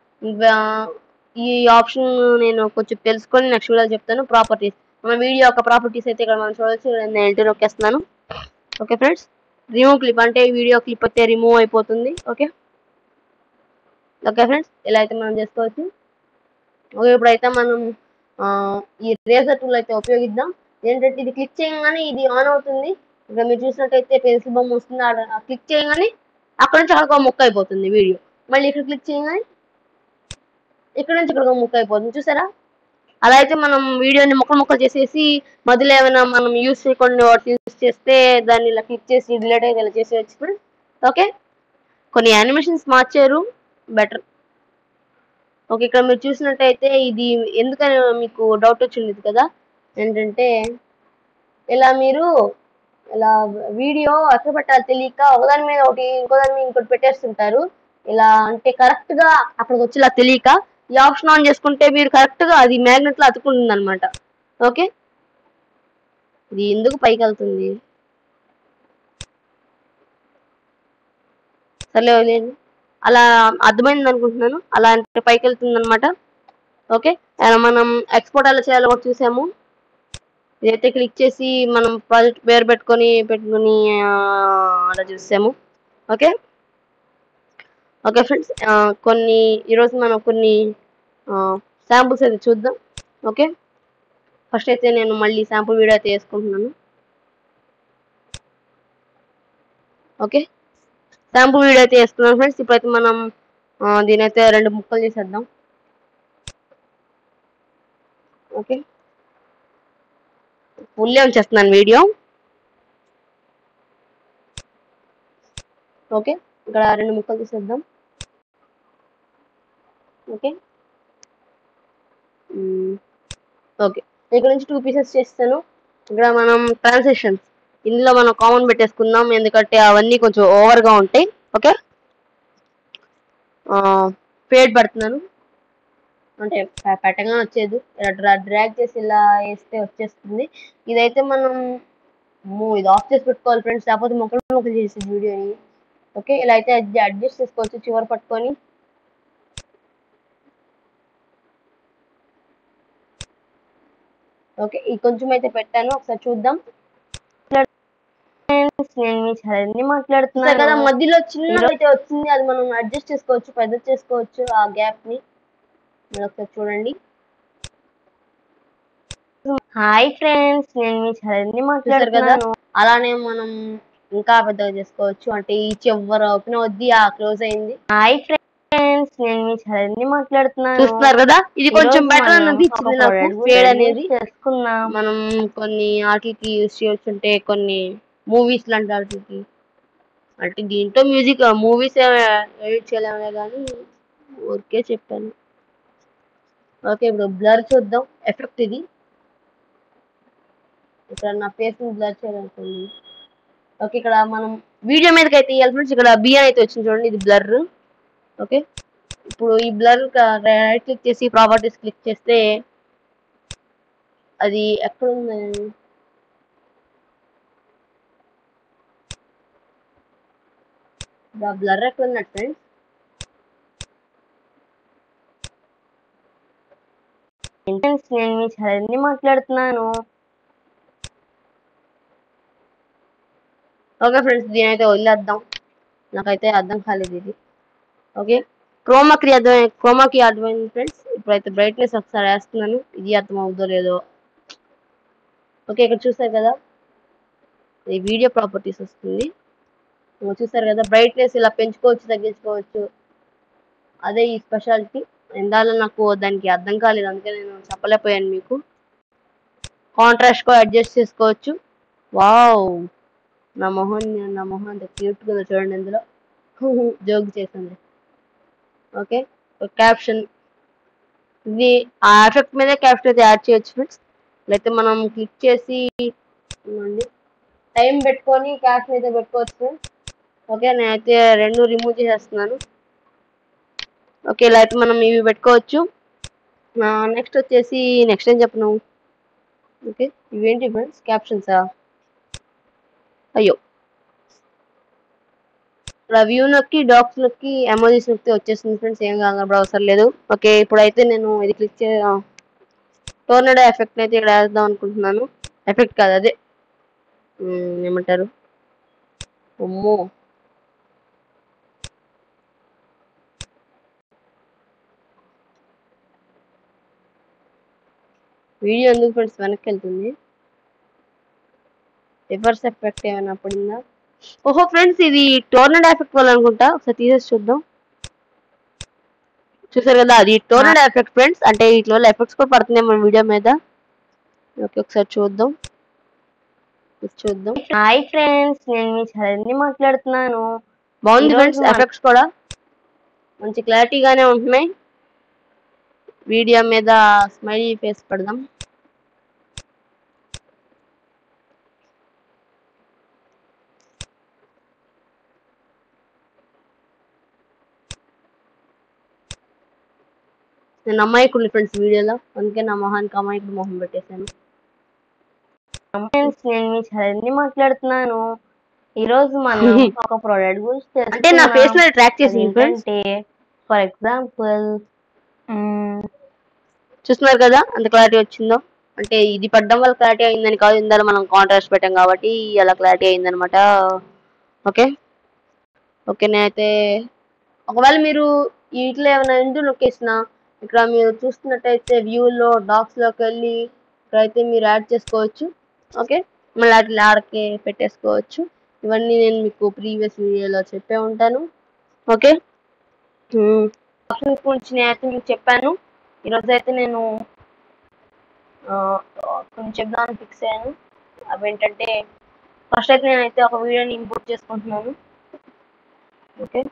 ఈ ఆప్షన్ నేను కొంచెం తెలుసుకొని నెక్స్ట్ వీడియోలో చెప్తాను ప్రాపర్టీస్ మన వీడియో యొక్క ప్రాపర్టీస్ అయితే ఇక్కడ మనం చూడవచ్చు నేను ఎంటర్ నొక్కేస్తున్నాను ఓకే ఫ్రెండ్స్ రిమూవ్ క్లిప్ అంటే వీడియో క్లిప్ అయితే రిమూవ్ అయిపోతుంది ఓకే ఓకే ఫ్రెండ్స్ ఇలా అయితే మనం చేసుకోవచ్చు ఓకే ఇప్పుడైతే మనం ఆ, ఈ రేజర్ టూల్ అయితే ఉపయోగిద్దాం ఏంటంటే ఇది క్లిక్ చేయగానే ఇది ఆన్ అవుతుంది ఇక్కడ మీరు చూసినట్టయితే పెన్సిల్ బొమ్మ వస్తుంది ఆ క్లిక్ చేయగానే అక్కడ నుంచి అక్కడ ఒక ముక్క అయిపోతుంది వీడియో మళ్ళీ ఇక్కడ క్లిక్ చేయగానే ఇక్కడ నుంచి ఇక్కడ ఒక ముక్క అయిపోతుంది చూసారా అలా అయితే మనం వీడియోని ముక్కలు ముక్కలు చేసేసి మధ్యలో ఏమైనా మనం యూస్ చేయకుండా యూస్ చేస్తే దాన్ని ఇలా క్లిక్ చేసి డిలీట్ అయితే ఇలా చేసేయచ్చు ఇప్పుడు ఓకే కొన్ని యానిమేషన్స్ మార్చారు బెటర్ ఓకే ఇక్కడ మీరు చూసినట్టయితే ఇది ఎందుకని మీకు డౌట్ వచ్చింది కదా ఏంటంటే ఇలా మీరు ఇలా వీడియో ఎక్కడ పెట్టాలి తెలియక ఒకదాని మీద ఒకటి ఇంకో దాని మీద ఇంకోటి పెట్టేస్తుంటారు ఇలా అంటే కరెక్ట్ గా అక్కడికి వచ్చి ఇలా తెలియక ఈ ఆప్షన్ ఆన్ చేసుకుంటే మీరు కరెక్ట్ గా అది మ్యాగ్నెట్ లో అతుకుంటుంది అనమాట ఓకే ఇది ఎందుకు పైకి వెళ్తుంది సర్లే వదిలేయండి అలా అర్థమైంది అనుకుంటున్నాను అలా అంటే పైకి వెళ్తుంది అనమాట ఓకే అలా మనం ఎక్స్పోర్ట్ ఎలా చేయాలో కూడా చూసాము ఇదైతే క్లిక్ చేసి మనం ప్రాజెక్ట్ పేరు పెట్టుకొని పెట్టుకొని ఆ, అలా చూసాము ఓకే ఓకే ఫ్రెండ్స్ కొన్ని ఈరోజు మనం కొన్ని శాంపుల్స్ అయితే చూద్దాం ఓకే ఫస్ట్ అయితే నేను మళ్ళీ శాంపుల్ వీడియో అయితే వేసుకుంటున్నాను ఓకే శాంపుల్ వీడియో అయితే వేసుకున్నాం ఫ్రెండ్స్ ఇప్పుడైతే మనం ఆ, దీని అయితే రెండు ముక్కలు చేసేద్దాం ఓకే ఫుల్లే ఉంచేస్తున్నాను వీడియో ఓకే ఇక్కడ రెండు ముక్కలు తీసేద్దాం ఓకే మ్మ్. ఓకే ఇక్కడ నుంచి టూ పీసెస్ చేస్తాను ఇక్కడ మనం ట్రాన్సాక్షన్స్ ఇందులో మనం కామన్ పెట్టేసుకుందాం ఎందుకంటే అవన్నీ కొంచెం ఓవర్గా ఉంటాయి ఓకే పేడ్ పెడుతున్నాను అంటే పె- పెట్టగానే వచ్చేది ఇలా డ్రా డ్రాగ్ చేసి ఇలా వేస్తే వచ్చేస్తుంది ఇదైతే మనం అమ్మో, ఇది ఆఫ్ చేసి పెట్టుకోవాలి ఫ్రెండ్స్ లేకపోతే మొక్కలు మొక్కలు చేసేది వీడియోని ఓకే ఇలా అయితే అడ్జస్ట్ చేసుకోవచ్చు చివరి పట్టుకొని ఓకే ఈ కొంచెం అయితే పెట్టాను ఒకసారి చూద్దాం నేను మీ చరణ్ని మాట్లాడుతున్నాను చూసారు కదా మధ్యలో చిన్నది అయితే వచ్చింది అది మనం అడ్జస్ట్ చేసుకోవచ్చు పెద్ద చేసుకోవచ్చు ఆ గ్యాప్ ని మీరు ఒకసారి చూడండి హాయ్ ఫ్రెండ్స్ నేను మీ చరణ్ని చూసారు కదా మాట్లాడుతున్నాను అలానే మనం ఇంకా పెద్దగా చేసుకోవచ్చు అంటే ఈ చివర ఓపెన్ అవుద్ది ఆ క్లోజ్ అయింది హాయ్ ఫ్రెండ్స్ నేను మీ చరణ్ని మాట్లాడుతున్నాను చూస్తున్నారు కదా ఇది కొంచెం ఈరోజు బెటర్ మనం అనిపించింది ఒక నాకు product ఫేడ్ review అనేది చేసుకుందాం మనం వాటికి యూస్ చేయొచ్చు అంటే కొన్ని మూవీస్ లాంటి వాటికి అంటే దీంట్లో మ్యూజిక్ మూవీస్ ఎడిట్ చేయలేమే కానీ ఊరికే చెప్పాను ఓకే ఇప్పుడు బ్లర్ చూద్దాం ఎఫెక్ట్ ఇది ఇక్కడ నా ఫేస్ బ్లర్ చేయాలనుకోండి ఓకే ఇక్కడ మనం వీడియో మీదకి అయితే ఇవ్వాలి ఫ్రెండ్స్ ఇక్కడ బియన్ అయితే వచ్చింది చూడండి ఇది బ్లర్ ఓకే ఇప్పుడు ఈ బ్లర్ రైట్ క్లిక్ చేసి ప్రాపర్టీస్ క్లిక్ చేస్తే అది ఎక్కడ ఉంది బ్లర్ ఎక్కడ ఉన్నట్టు ఫ్రెండ్స్ ఫ్రెండ్స్ నేను మీ చరణ్ని మాట్లాడుతున్నాను ఓకే ఫ్రెండ్స్ దీని అయితే వదిలేద్దాం నాకైతే అర్థం కాలేదు ఇది ఓకే క్రోమాకి అర్థమైంది క్రోమాకి అర్థమైంది ఫ్రెండ్స్ ఇప్పుడైతే బ్రైట్నెస్ ఒకసారి వేస్తున్నాను ఇది అర్థం అవుతుందో లేదో ఓకే ఇక్కడ చూసారు కదా ఈ వీడియో ప్రాపర్టీస్ వస్తుంది ఇంకా చూసారు కదా బ్రైట్నెస్ ఇలా పెంచుకోవచ్చు తగ్గించుకోవచ్చు అదే ఈ స్పెషాలిటీ ఎందాలో నాకు దానికి అర్థం కాలేదు అందుకే నేను చెప్పలేకపోయాను మీకు కాంట్రాస్ట్ కూడా అడ్జస్ట్ చేసుకోవచ్చు వావ్ నా మొహం నా మొహం అంత క్యూట్ గా చూడండి ఇందులో జోక్ చేసింది ఓకే క్యాప్షన్ ఇది ఆ ఎఫెక్ట్ మీదే క్యాప్షన్ అయితే యాడ్ చేయొచ్చు ఫ్రెండ్స్ లేకపోతే మనం క్లిక్ చేసి ఇవ్వండి టైం పెట్టుకొని క్యాప్షన్ అయితే పెట్టుకోవచ్చు ఫ్రెండ్స్ ఓకే నేనైతే రెండు రిమూవ్ చేసేస్తున్నాను ఓకే ఇలా అయితే మనం ఇవి పెట్టుకోవచ్చు నెక్స్ట్ వచ్చేసి నెక్స్ట్ ఏం చెప్పను ఓకే ఇవేంటి ఫ్రెండ్స్ క్యాప్షన్సా అయ్యో వ్యూ నొక్కి డాక్స్ నొక్కి ఎమోజీస్ నొక్కి వచ్చేస్తుంది ఫ్రెండ్స్ ఏం కాదు అవసరం లేదు ఓకే ఇప్పుడైతే నేను ఇది క్లిక్ చే టోర్నడో ఎఫెక్ట్ అయితే ఇక్కడ వేద్దాం అనుకుంటున్నాను ఎఫెక్ట్ కాదు అదే ఉమ్, ఏమంటారు అమ్మో వీడియో ఎందుకు ఫ్రెండ్స్ వెనక్కి వెళ్తుంది రివర్స్ ఎఫెక్ట్ ఏమైనా పడిందా ఓహో ఫ్రెండ్స్ ఇది టోర్నడో ఎఫెక్ట్ వల్ల అనుకుంటా ఒకసారి తీసేసి చూద్దాం చూసారు కదా అది టోర్నడో ఎఫెక్ట్ ఫ్రెండ్స్ అంటే వీటి వల్ల ఎఫెక్ట్స్ కూడా పడుతున్నాయి మన వీడియో మీద ఓకే ఒకసారి చూద్దాం ఇది చూద్దాం హాయ్ ఫ్రెండ్స్ నేను మీ చరణ్ని మాట్లాడుతున్నాను బాగుంది ఈరోజు ఫ్రెండ్స్ మన- ఎఫెక్ట్స్ కూడా మంచి క్లారిటీగానే ఉంటున్నాయి వీడియో మీద స్మైలీ ఫేస్ పెడదాం నేను అమ్మాయికుడు ఫ్రెండ్స్ వీడియోలో అందుకే నా మొహానికి అమ్మాయికుడు మొహం పెట్టేశాను ఫ్రెండ్స్ నేను మీ చరణ్ని మాట్లాడుతున్నాను ఈ రోజు మనం ఒక ప్రోడక్ట్ గురించి అంటే నా ఫేస్ లో ట్రాక్ చేసింది ఫ్రెండ్స్ అంటే ఫర్ ఎగ్జాంపుల్ చూస్తున్నారు కదా అంత క్లారిటీ వచ్చిందో అంటే ఇది పడ్డం వల్ల క్లారిటీ అయిందని కాదు ఇందాక మనం కాంట్రాస్ట్ పెట్టాం కాబట్టి అలా క్లారిటీ అయిందనమాట ఓకే ఓకే నేనైతే ఒకవేళ మీరు వీటిలో ఏమైనా ఇంటూ నొక్కేసిన ఇక్కడ మీరు చూస్తున్నట్టయితే వ్యూలో డాక్స్లోకి వెళ్ళి ఇక్కడైతే మీరు యాడ్ చేసుకోవచ్చు ఓకే మళ్ళీ అట్లా ఆడకి పెట్టేసుకోవచ్చు ఇవన్నీ నేను మీకు ప్రీవియస్ వీడియోలో చెప్పే ఉంటాను ఓకే ఆప్షన్స్ గురించి నేనైతే మీకు చెప్పాను ఈరోజు అయితే నేను ఆ, కొంచెం చెప్దామని ఫిక్స్ అయ్యాను అవి ఏంటంటే ఫస్ట్ అయితే నేనైతే ఒక వీడియోని ఇంపోర్ట్ చేసుకుంటున్నాను ఓకే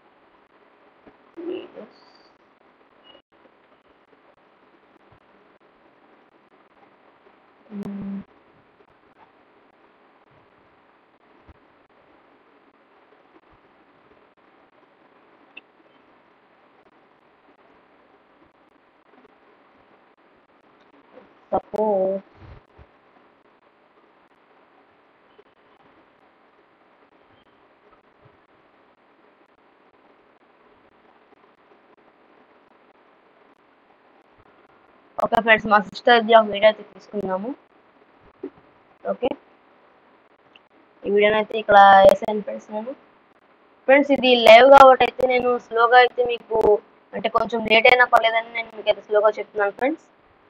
సపోజ్ ఓకే ఫ్రెండ్స్ మా సిస్టర్ ఇది ఒక వీడియో అయితే తీసుకున్నాము ఓకే ఈ వీడియోని అయితే ఇక్కడ వేసాను ఫ్రెండ్స్ నేను ఫ్రెండ్స్ ఇది లైవ్ కాబట్టి అయితే నేను స్లోగా అయితే మీకు అంటే కొంచెం లేట్ అయినా పర్లేదని నేను మీకు అయితే స్లోగా చెప్తున్నాను ఫ్రెండ్స్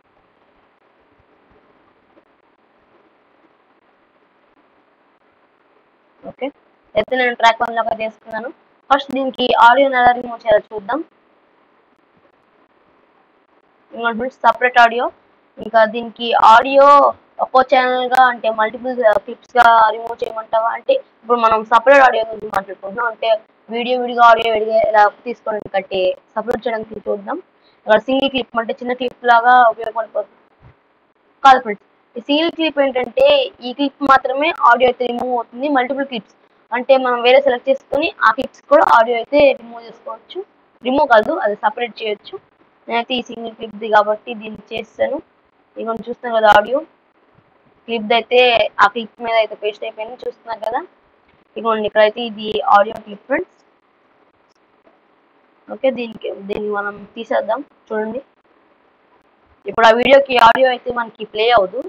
ఓకే అయితే నేను ట్రాక్ వన్ లాగా తీసుకున్నాను ఫస్ట్ దీనికి ఆడియో ఎలా రిమూవ్ చేయాలో చూద్దాం ఇంకోటి సపరేట్ ఆడియో ఇంకా దీనికి ఆడియో ఒక్కో ఛానల్ గా అంటే మల్టిపుల్ క్లిప్స్ గా రిమూవ్ చేయమంటావా అంటే ఇప్పుడు మనం సపరేట్ ఆడియో గురించి మాట్లాడుకుంటున్నాం అంటే వీడియో విడిగా ఆడియో విడిగా ఇలా తీసుకోవడానికి కంటే సపరేట్ చేయడానికి చూద్దాం ఇక్కడ సింగిల్ క్లిప్ అంటే చిన్న క్లిప్ లాగా ఉపయోగపడిపోతుంది కాదు ఫ్రెండ్స్ ఈ సింగిల్ క్లిప్ ఏంటంటే ఈ క్లిప్ మాత్రమే ఆడియో అయితే రిమూవ్ అవుతుంది మల్టిపుల్ క్లిప్స్ అంటే మనం వేరే సెలెక్ట్ చేసుకొని ఆ క్లిప్స్ కూడా ఆడియో అయితే రిమూవ్ చేసుకోవచ్చు రిమూవ్ కాదు అది సపరేట్ చేయొచ్చు నేనైతే ఈ సింగిల్ క్లిప్ది కాబట్టి దీన్ని చేస్తాను ఇక చూస్తున్నాను కదా ఆడియో క్లిప్ అయితే ఆ క్లిప్ మీద అయితే పేస్ట్ అయిపోయింది చూస్తున్నారు కదా ఇదిగోండి ఇక్కడైతే ఇది ఆడియో క్లిప్ ఫ్రెండ్స్ ఓకే దీనికి దీన్ని మనం తీసేద్దాం చూడండి ఇప్పుడు ఆ వీడియోకి ఆడియో అయితే మనకి ప్లే అవ్వదు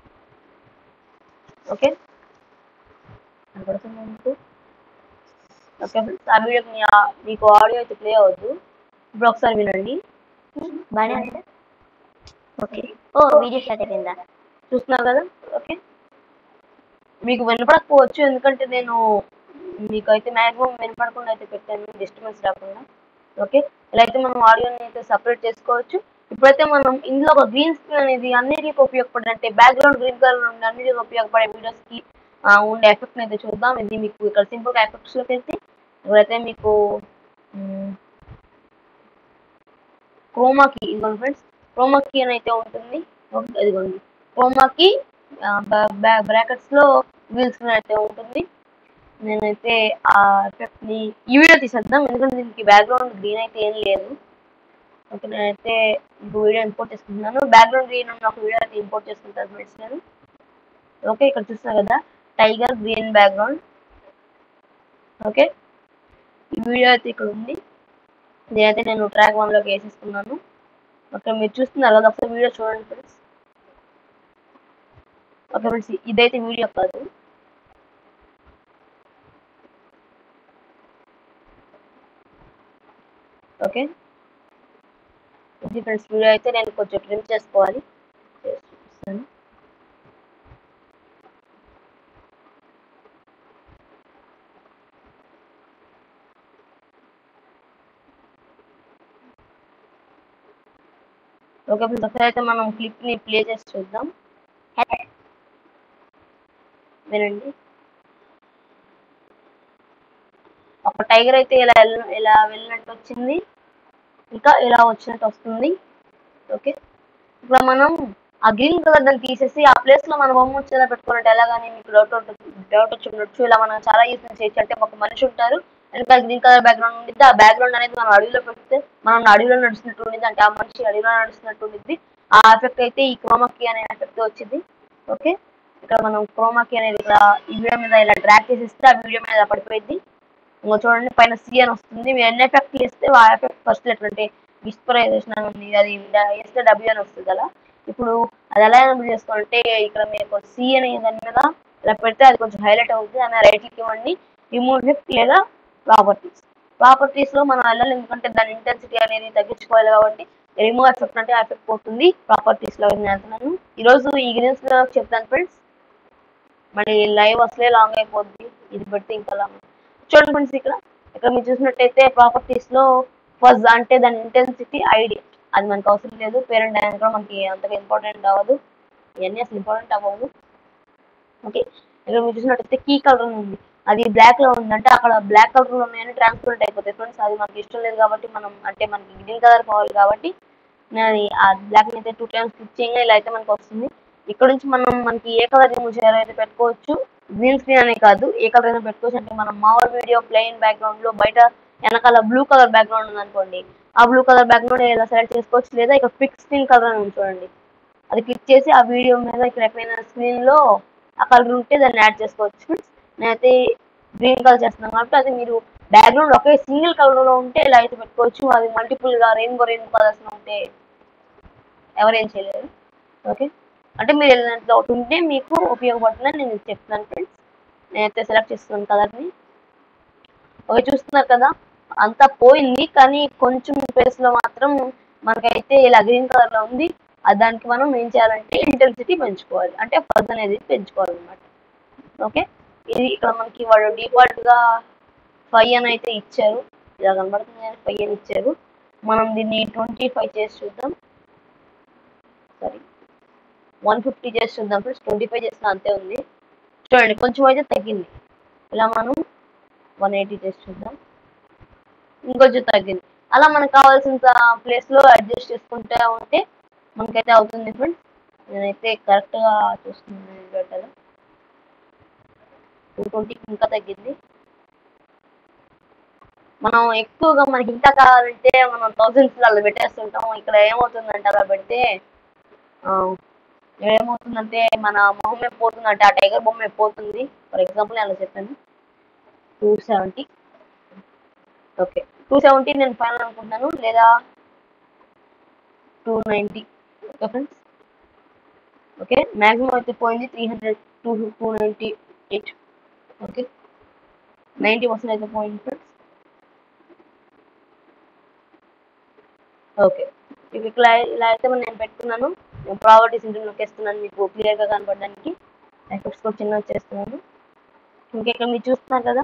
ఓకే కనపడుతుందా మీకు ఓకే ఫ్రెండ్స్ ఆ వీడియోకి మీ ఆ- మీకు ఆడియో అయితే ప్లే అవ్వద్దు ఇప్పుడు ఒకసారి వినండి బానే ఉంది ఓకే ఓ వీడియో స్టార్ట్ అయిపోయిందా చూస్తున్నారు కదా ఓకే మీకు వినపడకపోవచ్చు ఎందుకంటే నేను మీకైతే మ్యాక్సిమం వినపడకుండా అయితే పెట్టాను డిస్టర్బెన్స్ రాకుండా ఓకే ఇలా అయితే మనం ఆడియోని అయితే సపరేట్ చేసుకోవచ్చు ఇప్పుడైతే మనం ఇందులో ఒక గ్రీన్ స్క్రీన్ అనేది అన్నిటికీ ఉపయోగపడే అంటే బ్యాక్గ్రౌండ్ గ్రీన్ కలర్ ఉండే అన్నిటికీ ఉపయోగపడే వీడియోస్ కి ఆ, ఉండే ఎఫెక్ట్ అయితే చూద్దాం ఇది మీకు ఇక్కడ సింపుల్ గా ఎఫెక్ట్స్ లోకి వెళ్తే ఇప్పుడైతే మీకు క్రోమాకి ఇదిగోండి ఫ్రెండ్స్ క్రోమాకి అని అయితే ఉంటుంది ఓకే, ఇదిగోండి క్రోమాకి బ్రాకెట్స్ లో వీల్ స్క్రీన్ అయితే ఉంటుంది నేనైతే ఆ ఎఫెక్ట్ ని ఈ వీడియో తీసేద్దాం ఎందుకంటే దీనికి బ్యాక్గ్రౌండ్ గ్రీన్ అయితే ఏం లేదు ఓకే నేనైతే ఇంకో వీడియో ఇంపోర్ట్ చేసుకుంటున్నాను బ్యాక్గ్రౌండ్ గ్రీన్ ఉన్న ఒక వీడియో అయితే ఇంపోర్ట్ చేసుకుంటాను ఫ్రెండ్స్ నేను ఓకే ఇక్కడ చూస్తున్నారు కదా టైగర్ గ్రీన్ బ్యాక్గ్రౌండ్ ఓకే ఈ వీడియో అయితే ఇక్కడ ఉంది ఇదైతే నేను ట్రాక్ వన్ లోకి వేసేసుకున్నాను ఓకే మీరు చూస్తున్నారు కదా ఒకసారి వీడియో చూడండి ఫ్రెండ్స్ ఓకే ఫ్రెండ్స్ ఇదైతే వీడియో కాదు ఓకే ఇది ఫ్రెండ్స్ వీడియో అయితే నేను కొంచెం ట్రిమ్ చేసుకోవాలి చేసి చూపిస్తాను ఓకే ఫ్రెండ్స్ ఒకసారి అయితే మనం క్లిప్ ని ప్లే చేసి చూద్దాం వినండి ఒక టైగర్ అయితే ఇలా వెళ్ళ- ఇలా వెళ్ళినట్టు వచ్చింది ఇంకా ఇలా వచ్చినట్టు వస్తుంది ఓకే ఇప్పుడు మనం ఆ గ్రీన్ కలర్ దాన్ని తీసేసి ఆ ప్లేస్ లో మన బొమ్మ వచ్చేలా పెట్టుకున్నట్టు ఎలాగని మీకు డౌట్ డౌట్ వచ్చి ఉండొచ్చు ఇలా మనం చాలా యూస్ చేయొచ్చు అంటే ఒక మనిషి ఉంటారు వెనకాల గ్రీన్ కలర్ బ్యాక్గ్రౌండ్ ఉండిద్ది ఆ బ్యాక్గ్రౌండ్ అనేది మనం అడవిలో పెడితే మనం అడవిలో నడుస్తున్నట్టు ఉండిద్ది అంటే ఆ మనిషి అడవిలో నడుస్తున్నట్టు ఉండిద్ది ఆ ఎఫెక్ట్ అయితే ఈ క్రోమాకి అనే ఎఫెక్ట్ వచ్చింది ఓకే ఇక్కడ మనం క్రోమాకి అనేది ఇక్కడ ఈ వీడియో మీద ఇలా డ్రాగ్ చేసేస్తే ఆ వీడియో మీద ఇలా పడిపోయింది ఇంకో చూడండి పైన సి అని వస్తుంది మీరు ఎన్ని ఎఫెక్ట్ చేస్తే ఆ ఎఫెక్ట్ ఫస్ట్ లెటర్ అంటే విస్పరైజేషన్ అని ఉంది అది వేస్తే డబ్ల్యూ అని వస్తుంది అలా ఇప్పుడు అది ఎలా ఎనబుల్ చేసుకోవాలంటే ఇక్కడ మీకు సి అనే దాని మీద ఇలా పెడితే అది కొంచెం హైలైట్ అవుతుంది ఆమె రైట్ క్లిక్ ఇవ్వండి రిమూవ్ ఎఫెక్ట్ లేదా ప్రాపర్టీస్ ప్రాపర్టీస్ లో మనం వెళ్ళాలి ఎందుకంటే దాని ఇంటెన్సిటీ అనేది తగ్గించుకోవాలి కాబట్టి రిమూవ్ ఎఫెక్ట్ అంటే ఎఫెక్ట్ పోతుంది ప్రాపర్టీస్ లో నేను వెళ్తున్నాను ఈ రోజు ఈ గ్రీన్స్ చెప్తాను ఫ్రెండ్స్ మళ్ళీ లైవ్ అసలే లాంగ్ అయిపోద్ది ఇది పెడితే ఇంకా లాంగ్ చూడండి ఫ్రెండ్స్ ఇక్కడ ఇక్కడ మీరు చూసినట్టయితే ప్రాపర్టీస్ లో ఫస్ట్ అంటే దాని ఇంటెన్సిటీ ఐడి అది మనకు అవసరం లేదు పేరెంట్ అనేది కూడా మనకి అంతగా ఇంపార్టెంట్ అవ్వదు ఇవన్నీ అసలు ఇంపార్టెంట్ అవ్వదు ఓకే ఇక్కడ మీరు చూసినట్టయితే కీ కలర్ ఉంది అది బ్లాక్ లో ఉంది అంటే అక్కడ బ్లాక్ కలర్ లో ఉన్నాయని ట్రాన్స్పరెంట్ అయిపోతాయి ఫ్రెండ్స్ అది మనకి ఇష్టం లేదు కాబట్టి మనం అంటే మనకి గ్రీన్ కలర్ కావాలి కాబట్టి నేను ఆ బ్లాక్ అయితే టూ టైమ్స్ క్లిక్ చేయగా ఇలా అయితే మనకు వస్తుంది ఇక్కడ నుంచి మనం మనకి ఏ కలర్ రిమూవ్ చేయాలో అయితే పెట్టుకోవచ్చు గ్రీన్ స్క్రీన్ అనే కాదు ఏ కలర్ అయినా పెట్టుకోవచ్చు అంటే మనం మామూలు వీడియో ప్లెయిన్ బ్యాక్గ్రౌండ్ లో బయట వెనకాల బ్లూ కలర్ బ్యాక్గ్రౌండ్ ఉంది అనుకోండి ఆ బ్లూ కలర్ బ్యాక్గ్రౌండ్ ఇలా సెలెక్ట్ చేసుకోవచ్చు లేదా ఇక్కడ ఫిక్స్ స్క్రీన్ కలర్ అని ఉంది చూడండి అది క్లిక్ చేసి ఆ వీడియో మీద ఇక్కడ ఎక్కడైనా స్క్రీన్ లో ఆ కలర్ ఉంటే దాన్ని యాడ్ చేసుకోవచ్చు నేనైతే గ్రీన్ కలర్ చేస్తున్నాను కాబట్టి అది మీరు బ్యాక్గ్రౌండ్ ఒకే సింగిల్ కలర్ లో ఉంటే ఇలా అయితే పెట్టుకోవచ్చు అది మల్టిపుల్ గా రెయిన్బో రెయిన్బో కలర్స్ లో ఉంటే ఎవరేం చేయలేరు ఓకే అంటే మీరు దాంట్లో ఒకటి ఉంటే మీకు ఉపయోగపడుతుందని నేను చెప్తున్నాను ఫ్రెండ్స్ నేనైతే సెలెక్ట్ చేస్తున్నాను కలర్ని ఓకే చూస్తున్నారు కదా అంతా పోయింది కానీ కొంచెం ప్లేస్ లో మాత్రం మనకైతే ఇలా గ్రీన్ కలర్ లో ఉంది అది దానికి మనం ఏం చేయాలంటే ఇంటెన్సిటీ పెంచుకోవాలి అంటే ఫస్ట్ అనేది పెంచుకోవాలి అనమాట ఓకే ఇది ఇక్కడ మనకి వాడు డిఫాల్ట్ గా ఫైవ్ అని అయితే ఇచ్చారు ఇలా కనబడుతుంది కానీ ఫైవ్ అని ఇచ్చారు మనం దీన్ని ట్వంటీ ఫైవ్ చేసి చూద్దాం సారీ వన్ ఫిఫ్టీ చేసి చూద్దాం ఫ్రెండ్స్ ట్వంటీ ఫైవ్ చేసిన అంతే ఉంది చూడండి కొంచెం అయితే తగ్గింది ఇలా మనం వన్ ఎయిటీ చేసి చూద్దాం ఇంకొంచెం తగ్గింది అలా మనకు కావాల్సిన ప్లేస్ లో అడ్జస్ట్ చేసుకుంటూ ఉంటే మనకైతే అవుతుంది ఫ్రెండ్స్ నేనైతే కరెక్ట్ గా చూస్తున్నాను పెట్టాలి టూ ట్వంటీకి ఇంకా తగ్గింది మనం ఎక్కువగా మనకి ఇంకా కావాలంటే మనం థౌసండ్స్ అలా పెట్టేస్తుంటాం ఇక్కడ ఏమవుతుందంటే అలా పెడితే ఆ, ఇక్కడ ఏమవుతుందంటే మన మొహమే పోతుందంటే ఆ టైగర్ బొమ్మే పోతుంది ఫర్ ఎగ్జాంపుల్ నేను అలా చెప్పాను two seventy okay two seventy నేను ఫైనల్ అనుకుంటున్నాను లేదా two ninety okay friends okay maximum అయితే పోయింది three hundred two two ninety eight okay ninety percent అయితే పోయింది ఫ్రెండ్స్ ఓకే ఇవి ఇలా ఇలా అయితే మరి నేను పెట్టుకున్నాను నేను ప్రాపర్టీస్ ఇంటి నొక్కేస్తున్నాను మీకు క్లియర్గా కనపడడానికి ఎఫెక్ట్స్ కూడా చిన్న వచ్చేస్తున్నాను ఇంకా ఇక్కడ మీరు చూస్తున్నారు కదా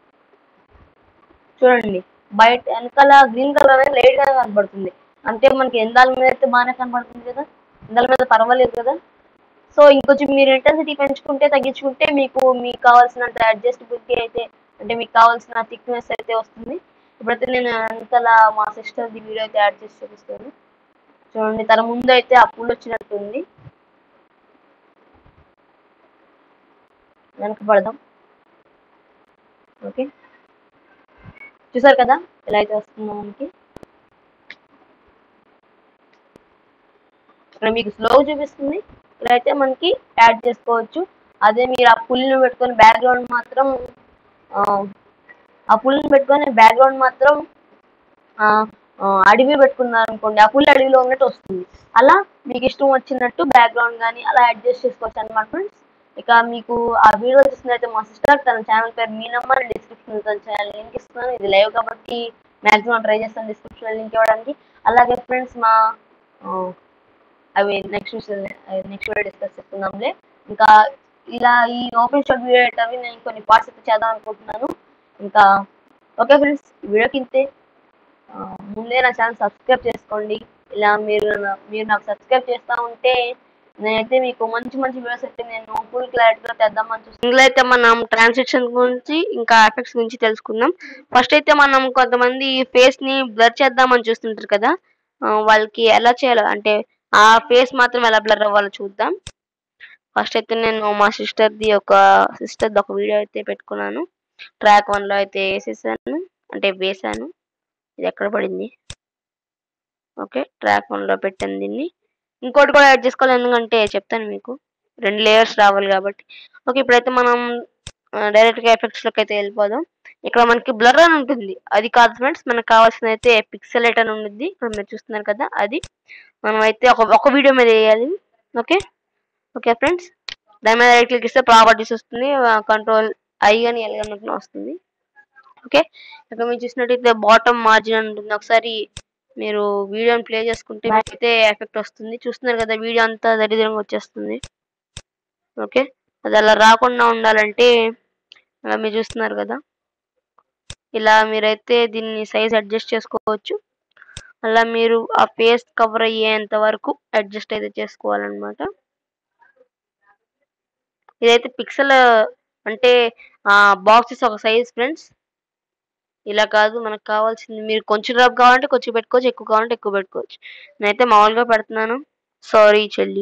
చూడండి బయట వెనకాల గ్రీన్ కలర్ అనేది లైట్ గా కనపడుతుంది అంటే మనకి ఎందాల మీద అయితే బాగానే కనపడుతుంది కదా ఎందాల మీద పర్వాలేదు కదా సో ఇంకొంచెం మీరు ఇంటెన్సిటీ పెంచుకుంటే తగ్గించుకుంటే మీకు మీకు కావాల్సినంత అడ్జస్టబిలిటీ అయితే అంటే మీకు కావాల్సిన థిక్నెస్ అయితే వస్తుంది ఇప్పుడైతే నేను వెనకాల మా సిస్టర్ ది వీడియో అయితే యాడ్ చేసి చూపిస్తాను చూడండి తన ముందు అయితే ఆ పూలు వచ్చినట్టుంది వెనక పడదాం ఓకే చూసారు కదా ఎలా అయితే వస్తుందో మనకి ఇక్కడ మీకు స్లో చూపిస్తుంది ఇలా అయితే మనకి యాడ్ చేసుకోవచ్చు అదే మీరు ఆ పుల్లిని పెట్టుకొని బ్యాక్గ్రౌండ్ మాత్రం ఆ, ఆ పుల్లిని పెట్టుకొని బ్యాక్గ్రౌండ్ మాత్రం ఆ, ఆ, అడవి పెట్టుకున్నారు అనుకోండి ఆ పుల్లి అడవిలో ఉన్నట్టు వస్తుంది అలా మీకు ఇష్టం వచ్చినట్టు బ్యాక్గ్రౌండ్ కానీ అలా అడ్జస్ట్ చేసుకోవచ్చు అనమాట ఫ్రెండ్స్ ఇక మీకు ఆ వీడియో చూసినట్లయితే మా సిస్టర్ తన ఛానల్ పేరు మీనమ్మ నేను డిస్క్రిప్షన్ తన ఛానల్ లింక్ ఇస్తున్నాను ఇది లైవ్ కాబట్టి మాక్సిమం ట్రై చేస్తాను డిస్క్రిప్షన్ లింక్ ఇవ్వడానికి అలాగే ఫ్రెండ్స్ మా ఆ, అవి నెక్స్ట్ నెక్స్ట్ వీడియో డిస్కస్ చేసుకుందాంలే ఇంకా ఇలా ఈ ఓపెన్ షాట్ వీడియో అవి నేను కొన్ని పార్ట్స్ అయితే చేద్దాం అనుకుంటున్నాను ఇంకా ఓకే ఫ్రెండ్స్ వీడియోకి ఇంతే ఆ, ముందే నా ఛానల్ సబ్స్క్రైబ్ చేసుకోండి ఇలా మీరు నా- మీరు నాకు సబ్స్క్రైబ్ చేస్తూ ఉంటే నేనైతే మీకు మంచి మంచి వీడియోస్ అయితే నేను ఫుల్ క్లారిటీగా తెద్దామని చూస్తాను ఇందులో అయితే మనం ట్రాన్సాక్షన్ గురించి ఇంకా ఎఫెక్ట్స్ గురించి తెలుసుకుందాం ఫస్ట్ అయితే మనం కొంతమంది ఫేస్ ని బ్లర్ చేద్దామని చూస్తుంటారు కదా ఆ, వాళ్ళకి ఎలా చేయాలో అంటే ఆ ఫేస్ మాత్రం ఎలా బ్లర్ అవ్వాలో చూద్దాం ఫస్ట్ అయితే నేను మా సిస్టర్ది ఒక సిస్టర్ది ఒక వీడియో అయితే పెట్టుకున్నాను ట్రాక్ వన్ లో అయితే వేసేసాను అంటే వేసాను ఇది ఎక్కడ పడింది ఓకే ట్రాక్ వన్ లో పెట్టాను దీన్ని ఇంకోటి కూడా యాడ్ చేసుకోవాలి ఎందుకంటే చెప్తాను మీకు రెండు లేయర్స్ రావాలి కాబట్టి ఓకే ఇప్పుడైతే మనం డైరెక్ట్ గా ఎఫెక్ట్స్ లోకి అయితే వెళ్ళిపోదాం ఇక్కడ మనకి బ్లర్ అని ఉంటుంది అది కాదు ఫ్రెండ్స్ మనకు కావాల్సిన అయితే పిక్సెలేట్ అని ఉంటుంది ఇక్కడ మీరు చూస్తున్నారు కదా అది మనం అయితే ఒక ఒక వీడియో మీద వేయాలి ఓకే ఓకే ఫ్రెండ్స్ దాని మీద రైట్ క్లిక్ ఇస్తే ప్రాపర్టీస్ వస్తుంది కంట్రోల్ ఐ అని ఎల్ అని వస్తుంది ఓకే ఇక్కడ మీరు చూసినట్టయితే బాటమ్ మార్జిన్ అని ఉంటుంది ఒకసారి మీరు వీడియోని ప్లే చేసుకుంటే అయితే ఎఫెక్ట్ వస్తుంది చూస్తున్నారు కదా వీడియో అంతా దరిద్రంగా వచ్చేస్తుంది ఓకే అది అలా రాకుండా ఉండాలంటే అలా మీరు చూస్తున్నారు కదా ఇలా మీరైతే దీన్ని సైజ్ అడ్జస్ట్ చేసుకోవచ్చు అలా మీరు ఆ ఫేస్ కవర్ అయ్యేంత వరకు అడ్జస్ట్ అయితే చేసుకోవాలన్నమాట ఇదైతే పిక్సెల్ అంటే ఆ బాక్సెస్ ఒక సైజ్ ఫ్రెండ్స్ ఇలా కాదు మనకు కావాల్సింది మీరు కొంచెం డ్రాప్ కావాలంటే కొంచెం పెట్టుకోవచ్చు ఎక్కువ కావాలంటే ఎక్కువ పెట్టుకోవచ్చు నేనైతే మామూలుగా పెడుతున్నాను సారీ చెల్లి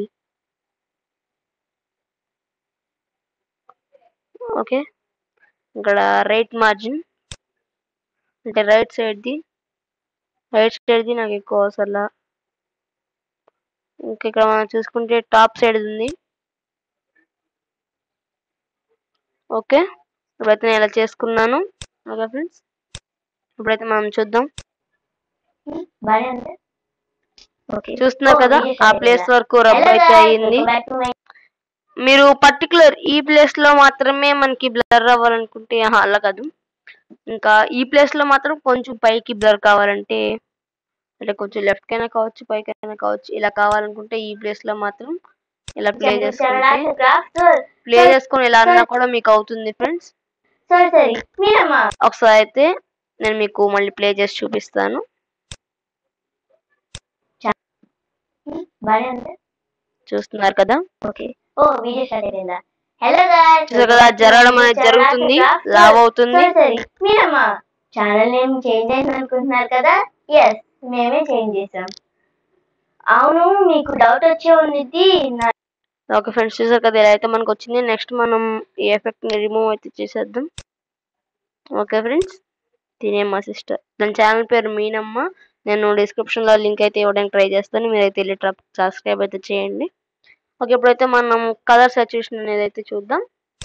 ఓకే ఇక్కడ రైట్ మార్జిన్ అంటే రైట్ సైడ్ది రైట్ సైడ్ది నాకు ఎక్కువ అవసరంలా ఇంకా ఇక్కడ మనం చూసుకుంటే టాప్ సైడ్ ఉంది ఓకే ఇప్పుడైతే నేను ఇలా చేసుకున్నాను ఓకే ఫ్రెండ్స్ ఇప్పుడైతే మనం చూద్దాం బానే ఉంది ఓకే చూస్తున్నారు కదా ఆ ప్లేస్ వరకు రబ్ అయితే అయ్యింది మీరు పర్టికులర్ ఈ ప్లేస్ లో మాత్రమే మనకి బ్లర్ అవ్వాలనుకుంటే ఆహా, అలా కాదు ఇంకా ఈ ప్లేస్ లో మాత్రం కొంచెం పైకి బ్లర్ కావాలంటే అంటే కొంచెం లెఫ్ట్ కైనా కావచ్చు పైకైనా కావచ్చు ఇలా కావాలనుకుంటే ఈ ప్లేస్ లో మాత్రం ఇలా ప్లే చేసుకుంటే ప్లే చేసుకొని ఇలా అన్నా కూడా మీకు అవుతుంది ఫ్రెండ్స్ సరే సరే మీరమ్మా ఒకసారి అయితే నేను మీకు మళ్ళీ ప్లే చేసి చూపిస్తాను బానే ఉంది చూస్తున్నారు కదా ఓకే ఓ వీడియో స్టార్ట్ అయిపోయిందా హలో గాయ్స్ చూసారు కదా జరగడం అనేది జరుగుతుంది లావ్ అవుతుంది సరే సరే మీరమ్మా ఛానల్ నేమ్ చేంజ్ అయింది అనుకుంటున్నారు కదా ఎస్ మేమే చేంజ్ చేసాం అవును మీకు డౌట్ వచ్చే ఉండిద్ది నా ఓకే ఫ్రెండ్స్ చూసారు కదా ఇలా అయితే మనకు వచ్చింది నెక్స్ట్ మనం ఈ ఎఫెక్ట్ ని రిమూవ్ అయితే చేసేద్దాం ఓకే ఫ్రెండ్స్ తినే మా సిస్టర్ దాని ఛానల్ పేరు మీనమ్మ నేను డిస్క్రిప్షన్ లో లింక్ అయితే ఇవ్వడానికి ట్రై చేస్తాను మీరైతే వెళ్ళి సబ్స్క్రైబ్ అయితే చేయండి ఓకే ఇప్పుడైతే మనం కలర్ సాచురేషన్ అనేది అయితే చూద్దాం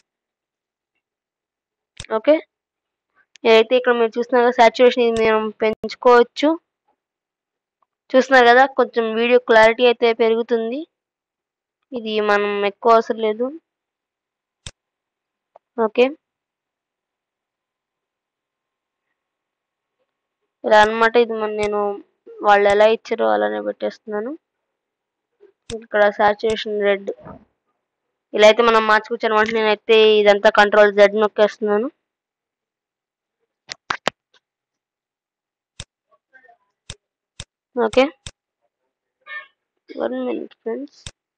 ఓకే ఇదైతే ఇక్కడ మీరు చూస్తున్నారు సాచురేషన్ ఇది మనం పెంచుకోవచ్చు చూస్తున్నారు కదా కొంచెం వీడియో క్లారిటీ అయితే పెరుగుతుంది ఇది మనం ఎక్కువ అవసరం లేదు ఓకే ఇలా అన్నమాట ఇది మన నేను వాళ్ళు ఎలా ఇచ్చారో అలానే పెట్టేస్తున్నాను ఇక్కడ సాచురేషన్ రెడ్ ఇలా అయితే మనం మార్చుకోవచ్చు అనమాట నేనైతే ఇదంతా కంట్రోల్ జెడ్ నొక్కేస్తున్నాను okay one minute friends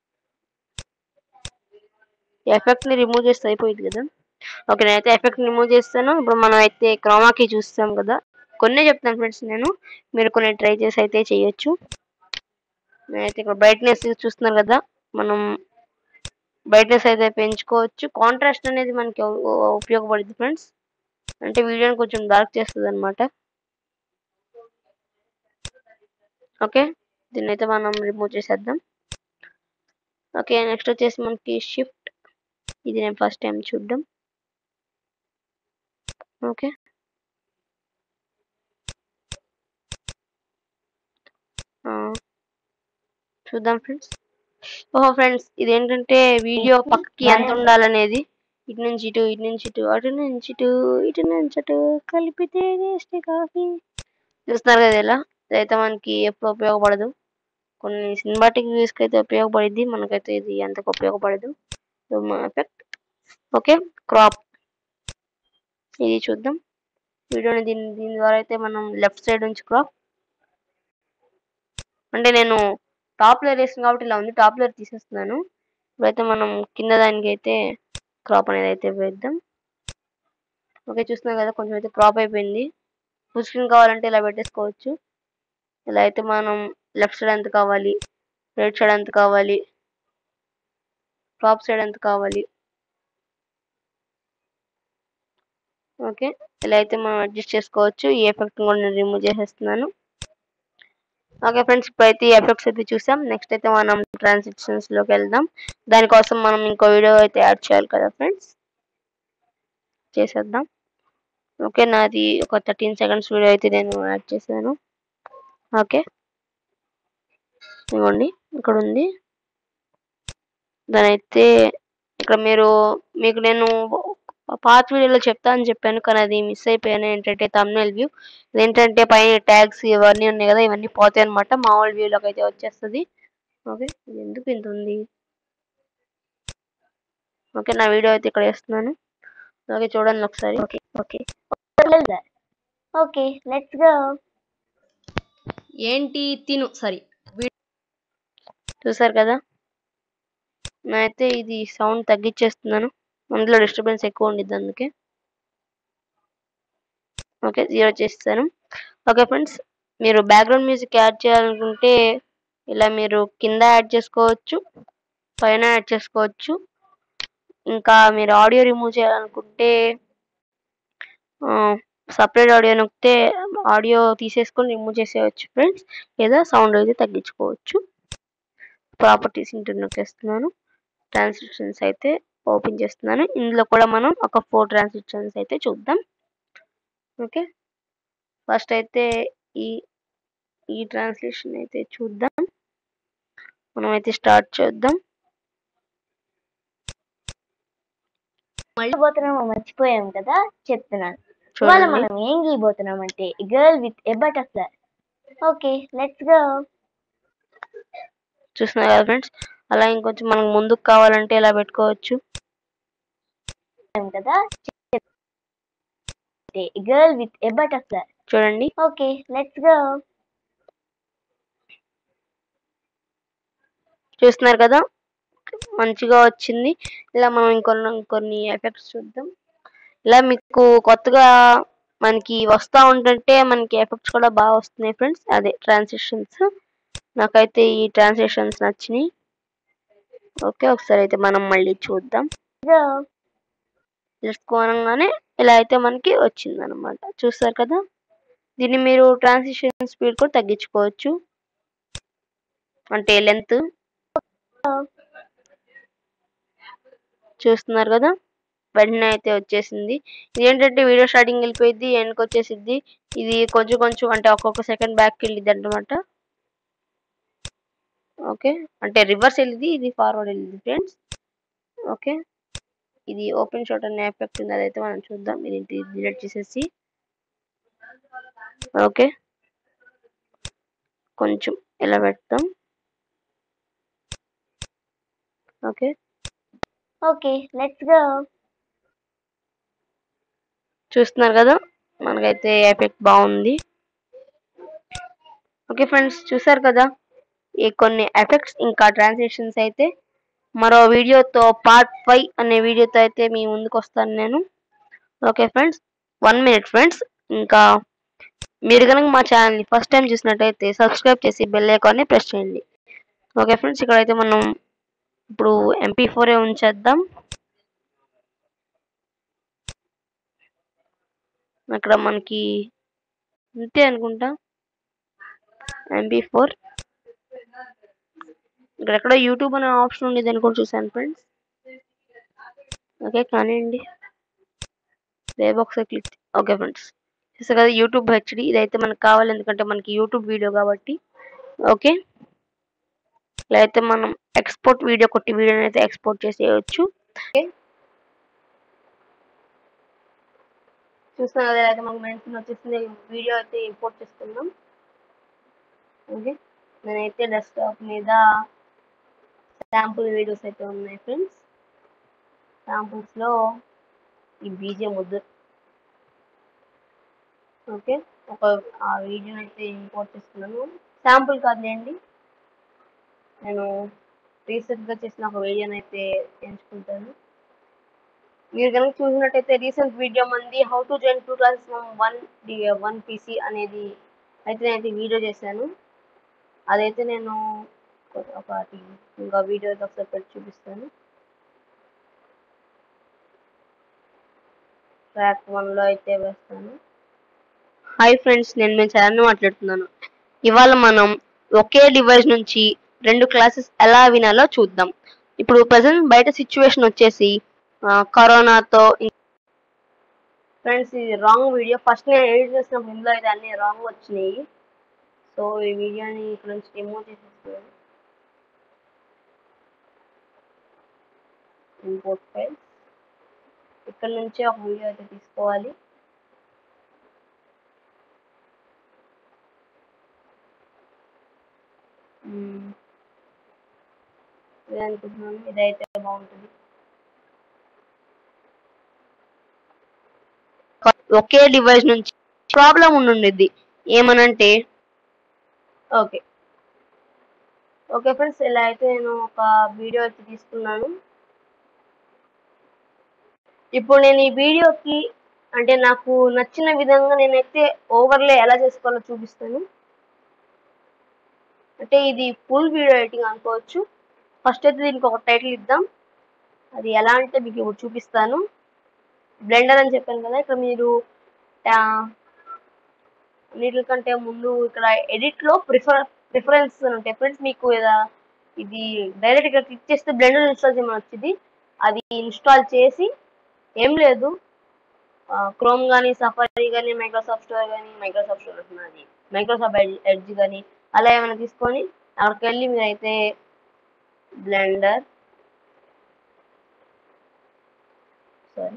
effect ని రిమూవ్ చేస్తే అయిపోయింది కదా ఓకే నేనైతే ఎఫెక్ట్ రిమూవ్ చేస్తాను ఇప్పుడు మనం అయితే క్రోమాకి చూస్తాం కదా కొన్నే చెప్తాను ఫ్రెండ్స్ నేను మీరు కొన్ని ట్రై చేసి అయితే చేయొచ్చు నేనైతే ఇక్కడ బ్రైట్నెస్ చూస్తున్నారు కదా మనం బ్రైట్నెస్ అయితే పెంచుకోవచ్చు కాంట్రాస్ట్ అనేది మనకి ఉ- ఉపయోగపడుతుంది ఫ్రెండ్స్ అంటే వీడియోని కొంచెం డార్క్ చేస్తుంది అనమాట ఓకే దీన్ని అయితే మనం రిమూవ్ చేసేద్దాం ఓకే నెక్స్ట్ వచ్చేసి మనకి షిఫ్ట్ ఇది నేను ఫస్ట్ టైం చూడడం ఓకే ఆ, చూద్దాం ఫ్రెండ్స్ ఓహో ఫ్రెండ్స్ ఇదేంటంటే వీడియో పక్కకి ఎంత ఉండాలనేది ఇటు నుంచి ఇటు ఇటు నుంచి ఇటు అటు నుంచి ఇటు ఇటు నుంచి అటు కలిపితే టేస్టీ కాఫీ చూస్తున్నారు కదా ఇలా ఇదైతే మనకి ఎప్పుడు ఉపయోగపడదు కొన్ని సినిమాటిక్ వ్యూస్కి అయితే ఉపయోగపడిద్ది మనకైతే ఇది అంతకు ఉపయోగపడదు ఎఫెక్ట్ ఓకే క్రాప్ ఇది చూద్దాం వీడియోని దీని దీని ద్వారా అయితే మనం లెఫ్ట్ సైడ్ నుంచి క్రాప్ అంటే నేను టాప్ లేయర్ వేసాను కాబట్టి ఇలా ఉంది టాప్ లేయర్ తీసేస్తున్నాను ఇప్పుడైతే మనం కింద దానికి అయితే క్రాప్ అనేది అయితే వేద్దాం ఓకే చూస్తున్నాం కదా కొంచెం అయితే క్రాప్ అయిపోయింది ఫుల్ స్క్రీన్ కావాలంటే ఇలా పెట్టేసుకోవచ్చు ఇలా అయితే మనం లెఫ్ట్ సైడ్ ఎంత కావాలి రైట్ సైడ్ ఎంత కావాలి టాప్ సైడ్ ఎంత కావాలి ఓకే ఇలా అయితే మనం అడ్జస్ట్ చేసుకోవచ్చు ఈ ఎఫెక్ట్ కూడా నేను రిమూవ్ చేసేస్తున్నాను ఓకే ఫ్రెండ్స్ ఇప్పుడైతే ఈ ఎఫెక్ట్స్ అయితే చూసాం నెక్స్ట్ అయితే మనం ట్రాన్సాక్షన్స్ లోకి వెళ్దాం దానికోసం మనం ఇంకో వీడియో అయితే యాడ్ చేయాలి కదా ఫ్రెండ్స్ చేసేద్దాం ఓకే నాది ఒక థర్టీన్ సెకండ్స్ వీడియో అయితే నేను యాడ్ చేశాను ఓకే ఇవ్వండి ఇక్కడ ఉంది దాని అయితే ఇక్కడ మీరు మీకు నేను పాత వీడియోలో చెప్తా అని చెప్పాను కానీ అది మిస్ అయిపోయాను ఏంటంటే తమ్నెల్ వ్యూ ఏంటంటే పైన ట్యాగ్స్ ఇవన్నీ ఉన్నాయి కదా ఇవన్నీ పోతాయి అనమాట మామూలు వ్యూలోకి అయితే వచ్చేస్తుంది ఓకే ఇది ఎందుకు ఇంత ఉంది ఓకే నా వీడియో అయితే ఇక్కడ వేస్తున్నాను ఓకే చూడండి ఒకసారి okay okay okay let's go ఏంటి తిను సారీ చూసారు కదా నేనైతే ఇది సౌండ్ తగ్గించేస్తున్నాను అందులో డిస్టర్బెన్స్ ఎక్కువ ఉండిద్ది అందుకే ఓకే జీరో చేస్తాను ఓకే ఫ్రెండ్స్ మీరు బ్యాక్గ్రౌండ్ మ్యూజిక్ యాడ్ చేయాలనుకుంటే ఇలా మీరు కింద యాడ్ చేసుకోవచ్చు పైన యాడ్ చేసుకోవచ్చు ఇంకా మీరు ఆడియో రిమూవ్ చేయాలనుకుంటే సపరేట్ ఆడియో నొక్కితే ఆడియో తీసేసుకొని రిమూవ్ చేసేయచ్చు ఫ్రెండ్స్ లేదా సౌండ్ అయితే తగ్గించుకోవచ్చు ప్రాపర్టీస్ ఇంటర్ నొక్కేస్తున్నాను ట్రాన్స్క్రిప్షన్స్ అయితే ఓపెన్ చేస్తున్నాను ఇందులో కూడా మనం ఒక ఫోర్ ట్రాన్స్క్రిప్షన్స్ అయితే చూద్దాం ఓకే ఫస్ట్ అయితే ఈ ఈ ట్రాన్స్లేషన్ అయితే చూద్దాం మనం అయితే స్టార్ట్ చేద్దాం మళ్ళీ పోతున్నామో మర్చిపోయాం కదా చెప్తున్నాను ఇవాళ చూడండి మనం ఏం గీయబోతున్నాం అంటే girl with a butterfly okay let's go చూస్తున్నారు కదా ఫ్రెండ్స్ అలా ఇంకొంచెం మనకు ముందుకు కావాలంటే ఇలా పెట్టుకోవచ్చు కదా గర్ల్ విత్ ఎ బటర్ఫ్లై చూడండి ఓకే లెట్స్ గో చూస్తున్నారు కదా మంచిగా వచ్చింది ఇలా మనం ఇంకొన్ని ఇంకొన్ని ఎఫెక్ట్స్ చూద్దాం ఇలా మీకు కొత్తగా మనకి వస్తూ ఉంటుంటే మనకి ఎఫెక్ట్స్ కూడా బాగా వస్తున్నాయి ఫ్రెండ్స్ అదే ట్రాన్సిషన్స్ నాకైతే ఈ ట్రాన్సిషన్స్ నచ్చినాయి ఓకే ఒకసారి అయితే మనం మళ్ళీ చూద్దాం గో తెలుసుకోనగానే ఇలా అయితే మనకి వచ్చింది అనమాట చూస్తారు కదా దీన్ని మీరు ట్రాన్సిషన్ స్పీడ్ కూడా తగ్గించుకోవచ్చు అంటే లెంత్ చూస్తున్నారు కదా వెంటనే అయితే వచ్చేసింది ఇది ఏంటంటే వీడియో స్టార్టింగ్ వెళ్ళిపోయింది ఎండ్కి వచ్చేసిద్ది ఇది కొంచెం కొంచెం అంటే ఒక్కొక్క సెకండ్ బ్యాక్ వెళ్ళిద్ది అనమాట ఓకే అంటే రివర్స్ వెళ్ళింది ఇది ఫార్వర్డ్ వెళ్ళింది ఫ్రెండ్స్ ఓకే ఇది ఓపెన్ షాట్ అనే ఎఫెక్ట్ ఉంది అదైతే మనం చూద్దాం ఇది డిలీట్ చేసేసి ఓకే కొంచెం ఇలా పెడతాం ఓకే ఓకే లెట్స్ గో చూస్తున్నారు కదా మనకైతే ఎఫెక్ట్ బాగుంది ఓకే ఫ్రెండ్స్ చూసారు కదా ఈ కొన్ని ఎఫెక్ట్స్ ఇంకా ట్రాన్సాక్షన్స్ అయితే మరో వీడియోతో పార్ట్ ఫైవ్ అనే వీడియోతో అయితే మీ ముందుకు వస్తాను నేను okay friends one minute friends ఇంకా మీరు కనుక మా ఛానల్ని ఫస్ట్ టైం చూసినట్టయితే సబ్స్క్రైబ్ చేసి బెల్ ఐకాన్ని ప్రెస్ చేయండి ఓకే ఫ్రెండ్స్ ఇక్కడైతే మనం ఇప్పుడు ఎంపీ ఫోరే ఉంచేద్దాం అక్కడ మనకి ఇంతే అనుకుంటా ఎంపీ ఫోర్ ఇక్కడ ఎక్కడో యూట్యూబ్ అనే ఆప్షన్ ఉండేది అని కూడా చూసాను ఫ్రెండ్స్ ఓకే కానివ్వండి play box click okay friends చూసా కదా యూట్యూబ్ హెచ్డి ఇదైతే మనకు కావాలి ఎందుకంటే మనకి యూట్యూబ్ వీడియో కాబట్టి ఓకే ఇలా అయితే మనం ఎక్స్పోర్ట్ వీడియో కొట్టి వీడియోని అయితే ఎక్స్పోర్ట్ చేసేయచ్చు ఓకే చూస్తున్నా కదా అయితే మనకు మెన్షన్ వచ్చేసింది వీడియో అయితే ఇంపోర్ట్ చేసుకుందాం ఓకే నేనైతే డెస్క్టాప్ మీద శాంపుల్ వీడియోస్ అయితే ఉన్నాయి ఫ్రెండ్స్ శాంపుల్స్లో ఈ బీజం వద్దు ఓకే ఒక ఆ వీడియోని అయితే ఇంపోర్ట్ చేసుకున్నాను శాంపుల్ కాదులేండి నేను రీసెంట్గా చేసిన ఒక వీడియోని అయితే ఎంచుకుంటాను మీరు కనుక చూసినట్టయితే రీసెంట్ వీడియో మంది how to join two classes on the one PC అనేది అయితే నేనైతే వీడియో చేశాను అదైతే నేను ఒకటి ఇంకా వీడియో అయితే ఒకసారి పెట్టి చూపిస్తాను ట్రాక్ వన్లో అయితే వేస్తాను హాయ్ ఫ్రెండ్స్ నేను మీ ఛానల్ మాట్లాడుతున్నాను ఇవాళ మనం ఒకే డివైస్ నుంచి రెండు క్లాసెస్ ఎలా వినాలో చూద్దాం ఇప్పుడు ప్రజెంట్ బయట సిచ్యువేషన్ వచ్చేసి ఆ, కరోనాతో ఫ్రెండ్స్ ఇది రాంగ్ వీడియో ఫస్ట్ నేను ఎడిట్ చేసినప్పుడు ఇందులో అయితే అన్ని రాంగ్ వచ్చినాయి సో ఈ వీడియోని ఇక్కడ నుంచి రిమూవ్ చేసేస్తున్నాను ఇంపోర్ట్ ఫైల్స్ ఇక్కడ నుంచే ఒక వీడియో అయితే తీసుకోవాలి మ్మ్. ఇదే అనుకుంటున్నాను ఇదైతే బాగుంటుంది ఒకే డివైస్ నుంచి ప్రాబ్లం ఉండుండిద్ది ఏమనంటే ఓకే ఓకే ఫ్రెండ్స్ ఇలా అయితే నేను ఒక వీడియో అయితే తీసుకున్నాను ఇప్పుడు నేను ఈ వీడియోకి అంటే నాకు నచ్చిన విధంగా నేనైతే ఓవర్లే ఎలా చేసుకోవాలో చూపిస్తాను అంటే ఇది ఫుల్ వీడియో ఎడిటింగ్ అనుకోవచ్చు ఫస్ట్ అయితే దీనికి ఒక టైటిల్ ఇద్దాం అది ఎలా అంటే మీకు ఇప్పుడు చూపిస్తాను బ్లెండర్ అని చెప్పాను కదా ఇక్కడ మీరు అన్నిటికంటే ముందు ఇక్కడ ఎడిట్ లో ప్రిఫర్ ప్రిఫరెన్స్ ఉంటాయి ఫ్రెండ్స్ మీకు ఏదా ఇది డైరెక్ట్ ఇక్కడ క్లిక్ చేస్తే బ్లెండర్ ఇన్స్టాల్ చేయమని వచ్చింది అది ఇన్స్టాల్ చేసి ఏం లేదు క్రోమ్ కానీ సఫారీ కానీ మైక్రోసాఫ్ట్ స్టోర్ కానీ మైక్రోసాఫ్ట్ స్టోర్ అంటున్నది మైక్రోసాఫ్ట్ ఎడ్జ్ కానీ అలా ఏమైనా తీసుకొని అక్కడికి వెళ్ళి మీరైతే Blender sorry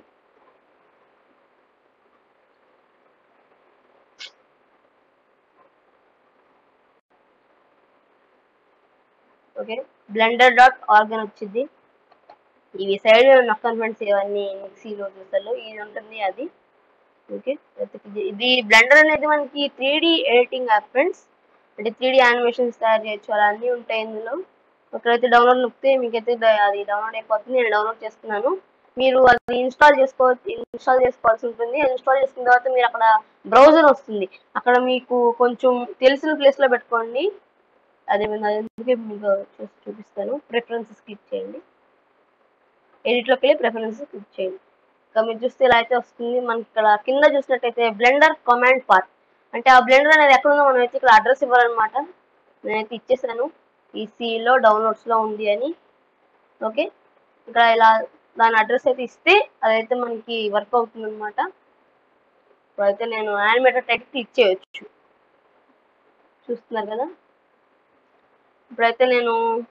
okay Blender dot org అని వచ్చింది ఇవి సైడ్ నొక్కన్ ఫ్రెండ్స్ ఇవన్నీ మిక్సీలో చూసారు ఇది ఉంటుంది అది ఓకే ఇది బ్లెండర్ అనేది మనకి three D editing app friends అంటే త్రీ డి యానిమేషన్స్ తయారు చేయొచ్చు అలా అన్నీ ఉంటాయి ఇందులో ఒకరైతే డౌన్లోడ్ నొక్కితే మీకైతే ద- అది డౌన్లోడ్ అయిపోతుంది నేను డౌన్లోడ్ చేసుకున్నాను మీరు అది ఇన్స్టాల్ చేసుకో ఇన్స్టాల్ చేసుకోవాల్సి ఉంటుంది ఇన్స్టాల్ చేసుకున్న తర్వాత మీరు అక్కడ బ్రౌజర్ వస్తుంది అక్కడ మీకు కొంచెం తెలిసిన ప్లేస్ లో పెట్టుకోండి అదే విధంగా అందుకే మీకు చూసి చూపిస్తాను ప్రిఫరెన్సెస్ క్లిక్ చేయండి ఎడిట్ లోకి వెళ్ళి ప్రిఫరెన్సెస్ క్లిక్ చేయండి ఇంకా మీరు చూస్తే ఇలా అయితే వస్తుంది మనకి ఇక్కడ కింద చూసినట్టయితే బ్లెండర్ కమాండ్ పాత్ అంటే ఆ బ్లెండర్ అనేది ఎక్కడ ఉందో మనం అయితే ఇక్కడ అడ్రస్ ఇవ్వాలన్నమాట నేనైతే ఇచ్చేసాను ఈసీలో డౌన్లోడ్స్లో ఉంది అని ఓకే ఇక్కడ ఇలా దాని అడ్రస్ అయితే ఇస్తే అదైతే మనకి వర్క్ అవుతుంది అనమాట ఇప్పుడైతే నేను యానిమేటర్ టైప్ క్లిక్ చేయొచ్చు చూస్తున్నారు కదా ఇప్పుడైతే నేను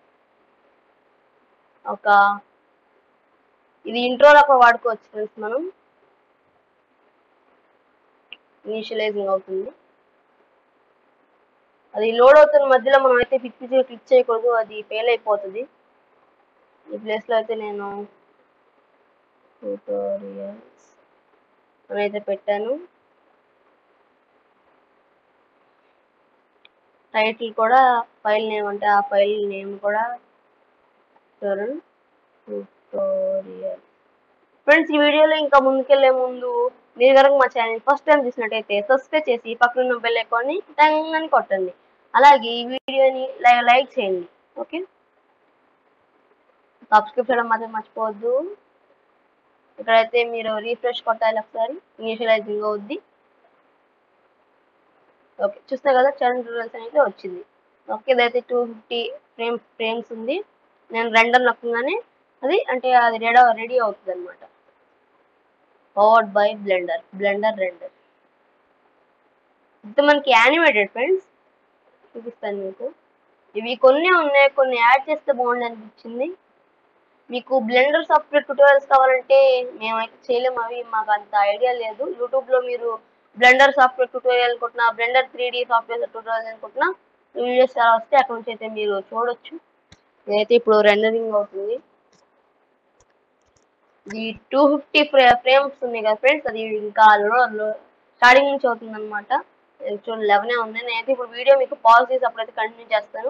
ఒక ఇది ఇంట్రోలో కూడా వాడుకోవచ్చు ఫ్రెండ్స్ మనం ఇనిషియలైజింగ్ అవుతుంది అది లోడ్ అవుతున్న మధ్యలో మనం అయితే పిచ్చి పిచ్చిగా క్లిక్ చేయకూడదు అది ఫెయిల్ అయిపోతుంది ఈ ప్లేస్లో అయితే నేను ట్యూటోరియల్స్ అని అయితే పెట్టాను టైటిల్ కూడా ఫైల్ నేమ్ అంటే ఆ ఫైల్ నేమ్ కూడా చూడండి ట్యూటోరియల్ ఫ్రెండ్స్ ఈ వీడియోలో ఇంకా ముందుకెళ్లే ముందు మీరు కనుక మా ఛానల్ ఫస్ట్ టైం చూసినట్టయితే సబ్స్క్రైబ్ చేసి పక్కన ఉన్న బెల్ ఐకాన్ని టంగ్ అని కొట్టండి అలాగే ఈ వీడియోని లైక్ చేయండి ఓకే సబ్స్క్రైబ్ చేయడం మాత్రం మర్చిపోవద్దు ఇక్కడైతే మీరు రీఫ్రెష్ కొట్టాలి ఒకసారి ఇనిషియలైజింగ్ అవుద్ది ఓకే చూస్తే కదా ఛానల్ ట్యూటోరియల్స్ అనేది వచ్చింది ఓకే ఇదైతే టూ ఫిఫ్టీ ఫ్రేమ్ ఫ్రేమ్స్ ఉంది నేను రెండర్ నొక్కగానే అది అంటే అది రెడీ రెడీ అవుతుంది అనమాట powered by Blender Blender render ఇది మనకి యానిమేటెడ్ ఫ్రెండ్స్ చూపిస్తాను మీకు ఇవి కొన్ని ఉన్నాయి కొన్ని యాడ్ చేస్తే బాగుంది అనిపించింది మీకు బ్లెండర్ సాఫ్ట్వేర్ ట్యూటోరియల్స్ కావాలంటే మేమైతే చేయలేము అవి మాకు అంత ఐడియా లేదు యూట్యూబ్లో మీరు బ్లెండర్ సాఫ్ట్వేర్ ట్యూటోరియల్ అనుకుంటున్నా Blender three D software tutorial అనుకుంటున్నా వీడియోస్ చాలా వస్తే అక్కడ నుంచి అయితే మీరు చూడొచ్చు ఇదైతే ఇప్పుడు రెండరింగ్ అవుతుంది ఇది టూ ఫిఫ్టీ ఫ్రే ఫ్రేమ్స్ ఉన్నాయి కదా ఫ్రెండ్స్ అది ఇంకా స్టార్టింగ్ నుంచి అవుతుంది అనమాట చూడండి లెవెనే ఉంది నేనైతే ఇప్పుడు వీడియో మీకు పాజ్ చేసి అప్పుడైతే కంటిన్యూ చేస్తాను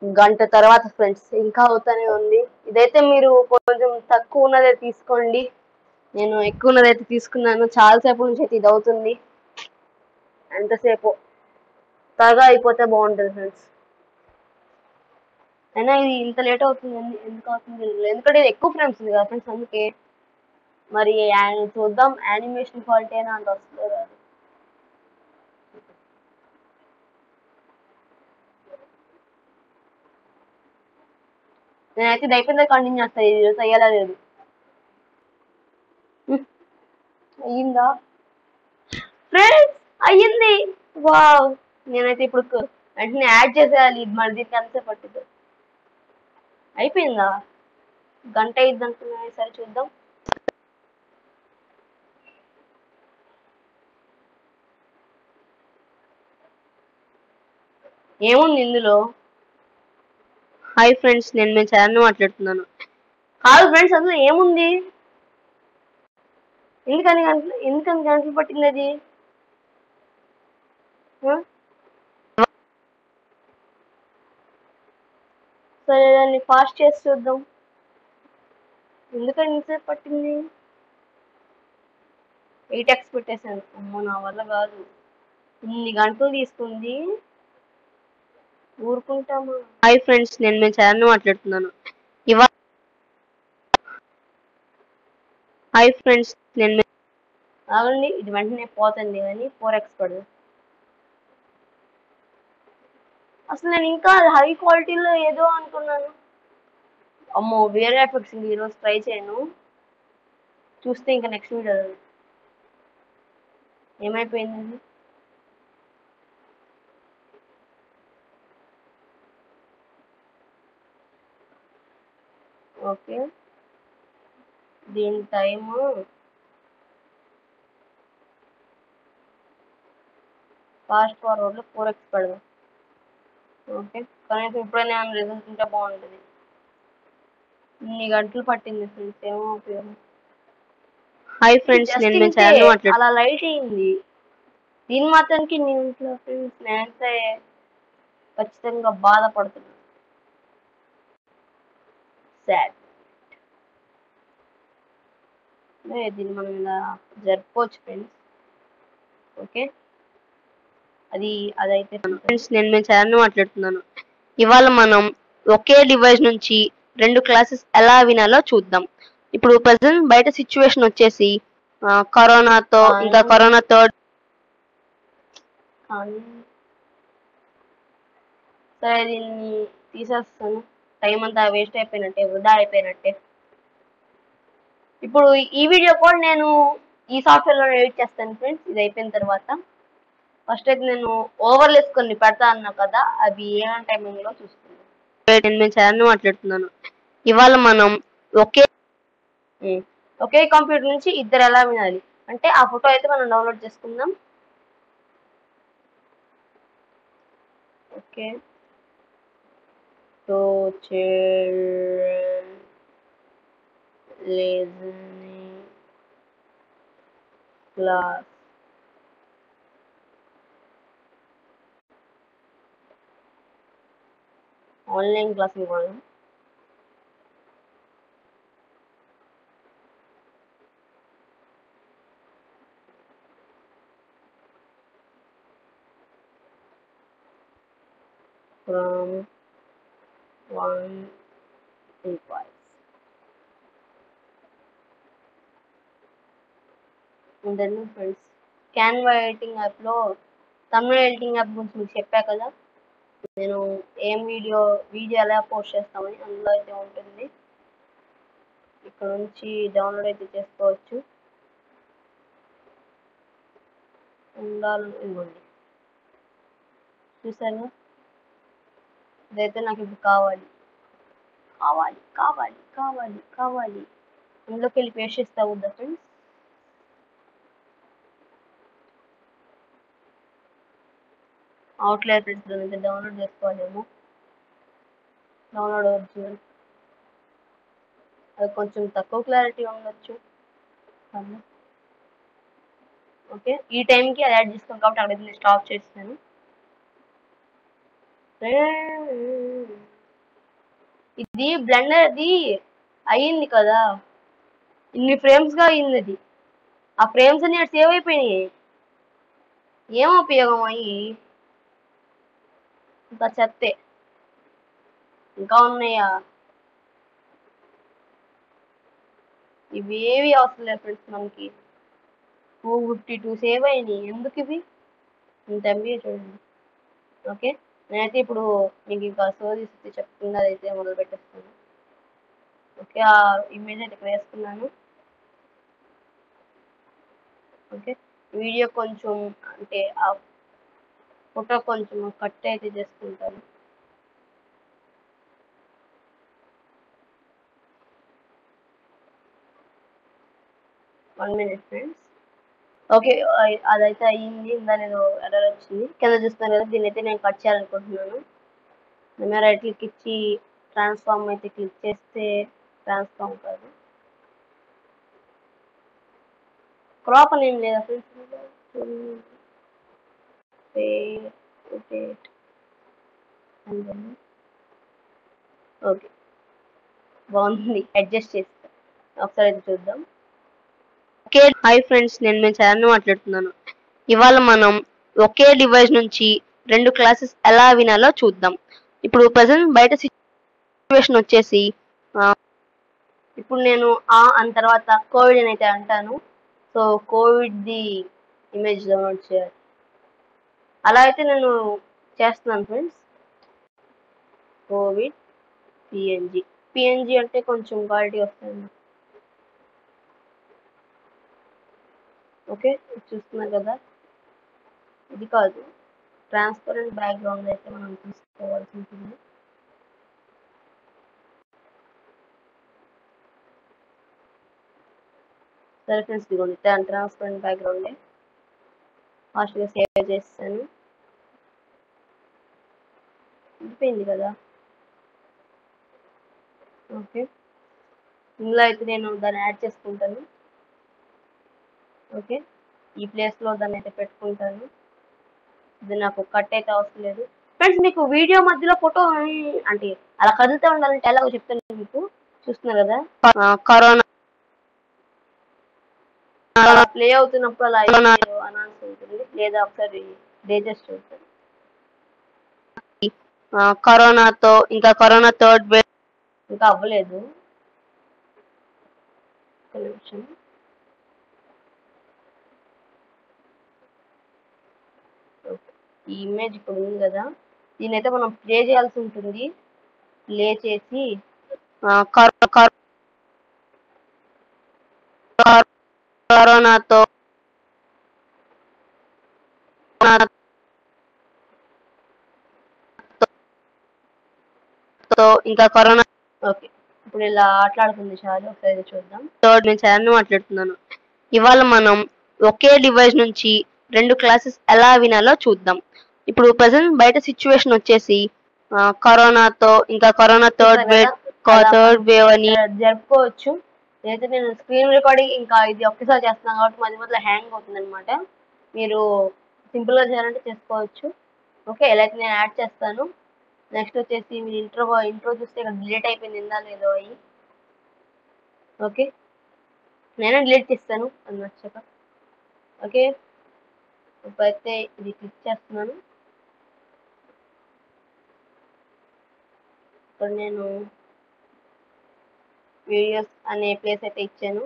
గంట తర్వాత ఫ్రెండ్స్ ఇంకా అవుతానే ఉంది ఇదైతే మీరు కొంచెం తక్కువ ఉన్నదే తీసుకోండి నేను ఎక్కువ ఉన్నదైతే తీసుకున్నాను చాలా సేపు నుంచి అయితే ఇది అవుతుంది ఎంతసేపు త్వరగా అయిపోతే బాగుంటుంది ఫ్రెండ్స్ అయినా ఇది ఇంత లేట్ అవుతుంది ఎందు- ఎందుకు అవుతుంది తెలియదు. ఎందుకంటే ఇది ఎక్కువ ఫ్రేమ్స్ ఉంది కదా ఫ్రెండ్స్ అందుకే మరి యా- చూద్దాం యానిమేషన్ క్వాలిటీ అయినా అంత వస్తుందో రాదు నేనైతే ఇది అయిపోయిందా కంటిన్యూ చేస్తాను ఇది ఈరోజు అయ్యేలా లేదు హ్మ్. అయ్యిందా ఫ్రెండ్స్ అయ్యింది వావ్ నేనైతే ఇప్పుడు కు- వెంటనే యాడ్ చేసేయాలి ఇది మరి దీనికి ఎంతసేపు పట్టింది అయిపోయిందా గంట అయింది అంటున్నా సరే చూద్దాం ఏముంది ఇందులో హాయ్ ఫ్రెండ్స్ నేను మీ ఛానల్ మాట్లాడుతున్నాను కాదు ఫ్రెండ్స్ అందులో ఏముంది ఎందుకని గంటలు ఎందుకని గంటలు పట్టింది అది ఆ? సరే దాన్ని ఫాస్ట్ చేసి చూద్దాం ఎందుకని ఇంతసేపు పట్టింది ఎయిట్ ఎక్స్ పెట్టేశాను అమ్మో నా వల్ల కాదు ఇన్ని గంటలు తీసుకుంది ఊరుకుంటామా హాయ్ ఫ్రెండ్స్ నేను మీ ఛానల్ మాట్లాడుతున్నాను ఇవా హాయ్ ఫ్రెండ్స్ నేను మీ- ఆగండి ఇది వెంటనే పోతుంది కానీ ఫోర్ ఎక్స్ పడదు అసలు నేను ఇంకా హై క్వాలిటీలో ఏదో అనుకున్నాను అమ్మో వేరే ఎఫెక్ట్స్ ఇంక ఈరోజు ట్రై చేయను చూస్తే ఇంకా నెక్స్ట్ వీడియో ఏమైపోయిందండి ఓకే దీని టైము ఫాస్ట్ ఫార్వర్డ్లో ఫోర్ ఎక్స్ పెడదాం ఓకే కనీసం ఇప్పుడైనా రిజల్ట్ ఉంటే బాగుంటుంది ఇన్ని గంటలు పట్టింది ఫ్రెండ్స్ ఏమో ఉపయోగం హాయ్ ఫ్రెండ్స్ నేను మీ ఛానల్ మాట్లాడు అలా లైట్ అయింది దీని మాత్రానికి నేను ఇంట్లో ఫ్రెండ్స్ నేనైతే ఖచ్చితంగా బాధపడుతున్నాను సాడ్ దీన్ని మనం ఇలా జరుపుకోవచ్చు ఫ్రెండ్స్ ఓకే అది అదైతే ఫ్రెండ్స్ నేను మీ ఛానల్ మాట్లాడుతున్నాను ఇవాళ మనం ఒకే డివైస్ నుంచి రెండు క్లాసెస్ ఎలా వినాలో చూద్దాం ఇప్పుడు ప్రజెంట్ బయట సిచ్యువేషన్ వచ్చేసి ఆ, కరోనాతో ఇంకా కరోనా థర్డ్ సరే దీన్ని తీసేస్తాను టైం అంతా వేస్ట్ అయిపోయినట్టే వృధా అయిపోయినట్టే ఇప్పుడు ఈ వీడియో కూడా నేను ఈ సాఫ్ట్వేర్లో ఎడిట్ చేస్తాను ఫ్రెండ్స్ ఇది అయిపోయిన తర్వాత ఫస్ట్ అయితే నేను ఓవర్లేస్ కొన్ని పెడతా అన్నా కదా అవి ఏమేమి టైమింగ్లో చూసుకుందాం నేను మీ ఛానల్ మాట్లాడుతున్నాను ఇవాళ మనం ఒకే ఉమ్, ఒకే కంప్యూటర్ నుంచి ఇద్దరు ఎలా వినాలి అంటే ఆ ఫోటో అయితే మనం డౌన్లోడ్ చేసుకుందాం okay so children listening class online class కూడా from one device. Then friends Canva editing యాప్లో తమిళ ఎడిటింగ్ యాప్ గురించి మీకు చెప్పా కదా నేను ఏం వీడియో వీడియో ఎలా పోస్ట్ చేస్తామని అందులో అయితే ఉంటుంది ఇక్కడ నుంచి డౌన్లోడ్ అయితే చేసుకోవచ్చు ఉండాలని ఇవ్వండి చూసారు ఇదైతే నాకు ఇప్పుడు కావాలి కావాలి కావాలి కావాలి కావాలి అందులోకి వెళ్ళి పేస్ట్ చేస్తా వద్దా ఫ్రెండ్స్ అవుట్లైర్ ఫ్రెండ్స్ అయితే డౌన్లోడ్ చేసుకోవాలేమో డౌన్లోడ్ ఒరిజినల్ అది కొంచెం తక్కువ క్లారిటీ ఉండొచ్చు కానీ ఓకే ఈ టైంకి అది యాడ్ చేసుకోం కాబట్టి అక్కడ నేను స్టాప్ చేస్తాను ఇది బ్లెండర్ అది అయ్యింది కదా ఇన్ని ఫ్రేమ్స్ గా అయ్యింది అది ఆ ఫ్రేమ్స్ అన్ని సేవ్ అయిపోయినాయి ఏం ఉపయోగం అయ్యి ఇంకా చెత్తే ఇంకా ఉన్నాయా ఇవేవి అవసరం లేదు ఫ్రెండ్స్ మనకి టూ ఫిఫ్టీ టూ సేవ్ అయినాయి ఎందుకు ఇవి ఇంత ఎంబీ చూడండి ఓకే నేనైతే ఇప్పుడు మీకు ఇంకా స్టోరీస్ చెప్తున్నా అయితే మొదలు పెట్టేస్తాను ఓకే ఆ ఇమేజ్ అయితే ఇక్కడ వేసుకున్నాను ఓకే వీడియో కొంచెం అంటే ఆ ఫోటో కొంచెం కట్ అయితే చేసుకుంటాను వన్ మినిట్ ఫ్రెండ్స్ ఓకే అదైతే అయ్యింది ఇందా నేను ఎర్రర్ వచ్చింది కింద చూస్తున్నారు కదా దీన్ని అయితే నేను కట్ చేయాలనుకుంటున్నాను నేను రైట్ క్లిక్ ఇచ్చి ట్రాన్స్ఫార్మ్ అయితే క్లిక్ చేస్తే ట్రాన్స్ఫార్మ్ కాదు క్రాప్ అని ఏం లేదా ఫ్రెండ్స్ ఓకే బాగుంది అడ్జస్ట్ చేస్తా ఒకసారి అయితే చూద్దాం ఓకే హాయ్ ఫ్రెండ్స్ నేను మీ చరణ్ మాట్లాడుతున్నాను ఇవాళ మనం ఒకే డివైస్ నుంచి రెండు క్లాసెస్ ఎలా వినాలో చూద్దాం ఇప్పుడు ప్రజెంట్ బయట సిచ్యువేషన్ వచ్చేసి ఆ, ఇప్పుడు నేను ఆ అన్న తర్వాత కోవిడ్ అని అయితే అంటాను సో కోవిడ్ ది ఇమేజ్ డౌన్లోడ్ చేయాలి అలా అయితే నేను చేస్తున్నాను ఫ్రెండ్స్ కోవిడ్ పిఎన్జి పిఎన్జి అంటే కొంచెం క్వాలిటీ వస్తుంది ఓకే చూస్తున్నారు కదా ఇది కాదు ట్రాన్స్పరెంట్ బ్యాక్గ్రౌండ్ అయితే మనం తీసుకోవాల్సి ఉంటుంది సరే ఫ్రెండ్స్ ఇదిగోండి ట్రాన్స్పరెంట్ బ్యాక్గ్రౌండే ఫాస్ట్గా సేవ్ చేస్తాను అయిపోయింది కదా ఓకే ఇందులో అయితే నేను దాన్ని యాడ్ చేసుకుంటాను ఓకే ఈ ప్లేస్లో దాన్ని అయితే పెట్టుకుంటాను ఇది నాకు కట్ అయితే అవసరం లేదు ఫ్రెండ్స్ మీకు వీడియో మధ్యలో ఫోటో అంటే అలా కదులుతూ ఉండాలంటే ఎలాగో చెప్తాను మీకు చూస్తున్నారు కదా ఆ, కరోనా ప్లే అవుతున్నప్పుడు అలా అనాల్సి ఉంటుంది లేదా ఒకసారి డేజెస్ చూస్తాను ఆ, కరోనాతో ఇంకా కరోనా థర్డ్ వేవ్ ఇంకా అవ్వలేదు ఒక నిమిషం ఓకే. ఈ ఇమేజ్ ఇప్పుడు ఉంది కదా దీని అయితే మనం ప్లే చేయాల్సి ఉంటుంది ప్లే చేసి ఆ, కరో- కరో- కరో- కరోనాతో తో ఇంకా కరోనా ఓకే ఇప్పుడు ఇలా ఆటలాడుతుంది చాలు ఒకసారి చూద్దాం థర్డ్ నేను చరణ్ మాట్లాడుతున్నాను ఇవాళ మనం ఒకే డివైస్ నుంచి రెండు క్లాసెస్ ఎలా వినాలో చూద్దాం ఇప్పుడు ప్రజెంట్ బయట సిచ్యువేషన్ వచ్చేసి ఆ, కరోనాతో ఇంకా corona third wave third wave అని జరుపుకోవచ్చు అయితే నేను స్క్రీన్ రికార్డింగ్ ఇంకా ఇది ఒక్కసారి చేస్తున్నాను కాబట్టి మధ్య మధ్యలో హ్యాంగ్ అవుతుంది అనమాట మీరు సింపుల్ గా చేయాలంటే చేసుకోవచ్చు ఓకే ఎలా అయితే నేను యాడ్ చేస్తాను నెక్స్ట్ వచ్చేసి మీరు ఇంట్రో ఇంట్రో చూస్తే ఇక్కడ డిలీట్ అయిపోయింది ఇందా లేదో అయ్యి ఓకే నేనే డిలీట్ చేస్తాను అది నచ్చాక ఓకే ఇప్పుడైతే ఇది క్లిక్ చేస్తున్నాను ఇప్పుడు నేను వీడియోస్ అనే ప్లేస్ అయితే ఇచ్చాను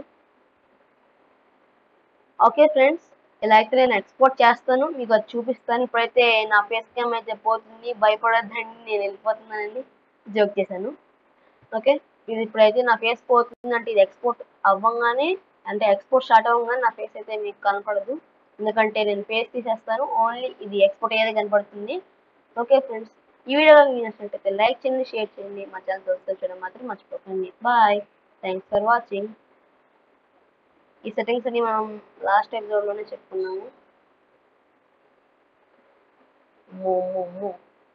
ఓకే ఫ్రెండ్స్ ఇలా అయితే నేను ఎక్స్పోర్ట్ చేస్తాను మీకు అది చూపిస్తాను ఇప్పుడైతే నా ఫేస్ క్యామ్ అయితే పోతుంది భయపడొద్దండి నేను వెళ్ళిపోతున్నానని జోక్ చేశాను ఓకే ఇది ఇప్పుడైతే నా ఫేస్ పోతుంది అంటే ఇది ఎక్స్పోర్ట్ అవ్వగానే అంటే ఎక్స్పోర్ట్ స్టార్ట్ అవ్వగానే నా ఫేస్ అయితే మీకు కనపడదు ఎందుకంటే నేను ఫేస్ తీసేస్తాను ఓన్లీ ఇది ఎక్స్పోర్ట్ అయ్యేది కనపడుతుంది ఓకే ఫ్రెండ్స్ ఈ వీడియో మీకు నచ్చినట్లయితే లైక్ చేయండి షేర్ చేయండి మా ఛానల్ సబ్స్క్రైబ్ చేయడం మాత్రం మర్చిపోకండి బాయ్ థ్యాంక్స్ ఫర్ వాచింగ్ ఈ సెట్టింగ్స్ అన్ని మనం లాస్ట్ ఎపిసోడ్ లోనే చెప్పుకున్నాము మో మో మో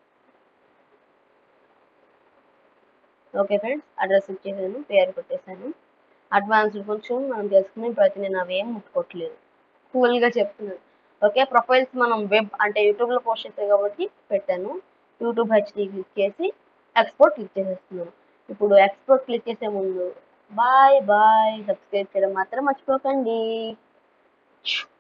ఓకే ఫ్రెండ్స్ అడ్రస్ ఇచ్చేసాను పేరు పెట్టేశాను అడ్వాన్స్డ్ కొంచెం మనం తెలుసుకునే ప్రతి నేను అవేం ముట్టుకోవట్లేదు కూల్ గా చెప్తున్నాను ఓకే ప్రొఫైల్స్ మనం వెబ్ అంటే యూట్యూబ్ లో పోస్ట్ చేస్తాయి కాబట్టి పెట్టాను యూట్యూబ్ హెచ్డి క్లిక్ చేసి ఎక్స్పోర్ట్ క్లిక్ చేసేస్తున్నాను ఇప్పుడు ఎక్స్పోర్ట్ క్లిక్ చేసే ముందు బాయ్ బాయ్ సబ్స్క్రైబ్ చేయడం మాత్రం మర్చిపోకండి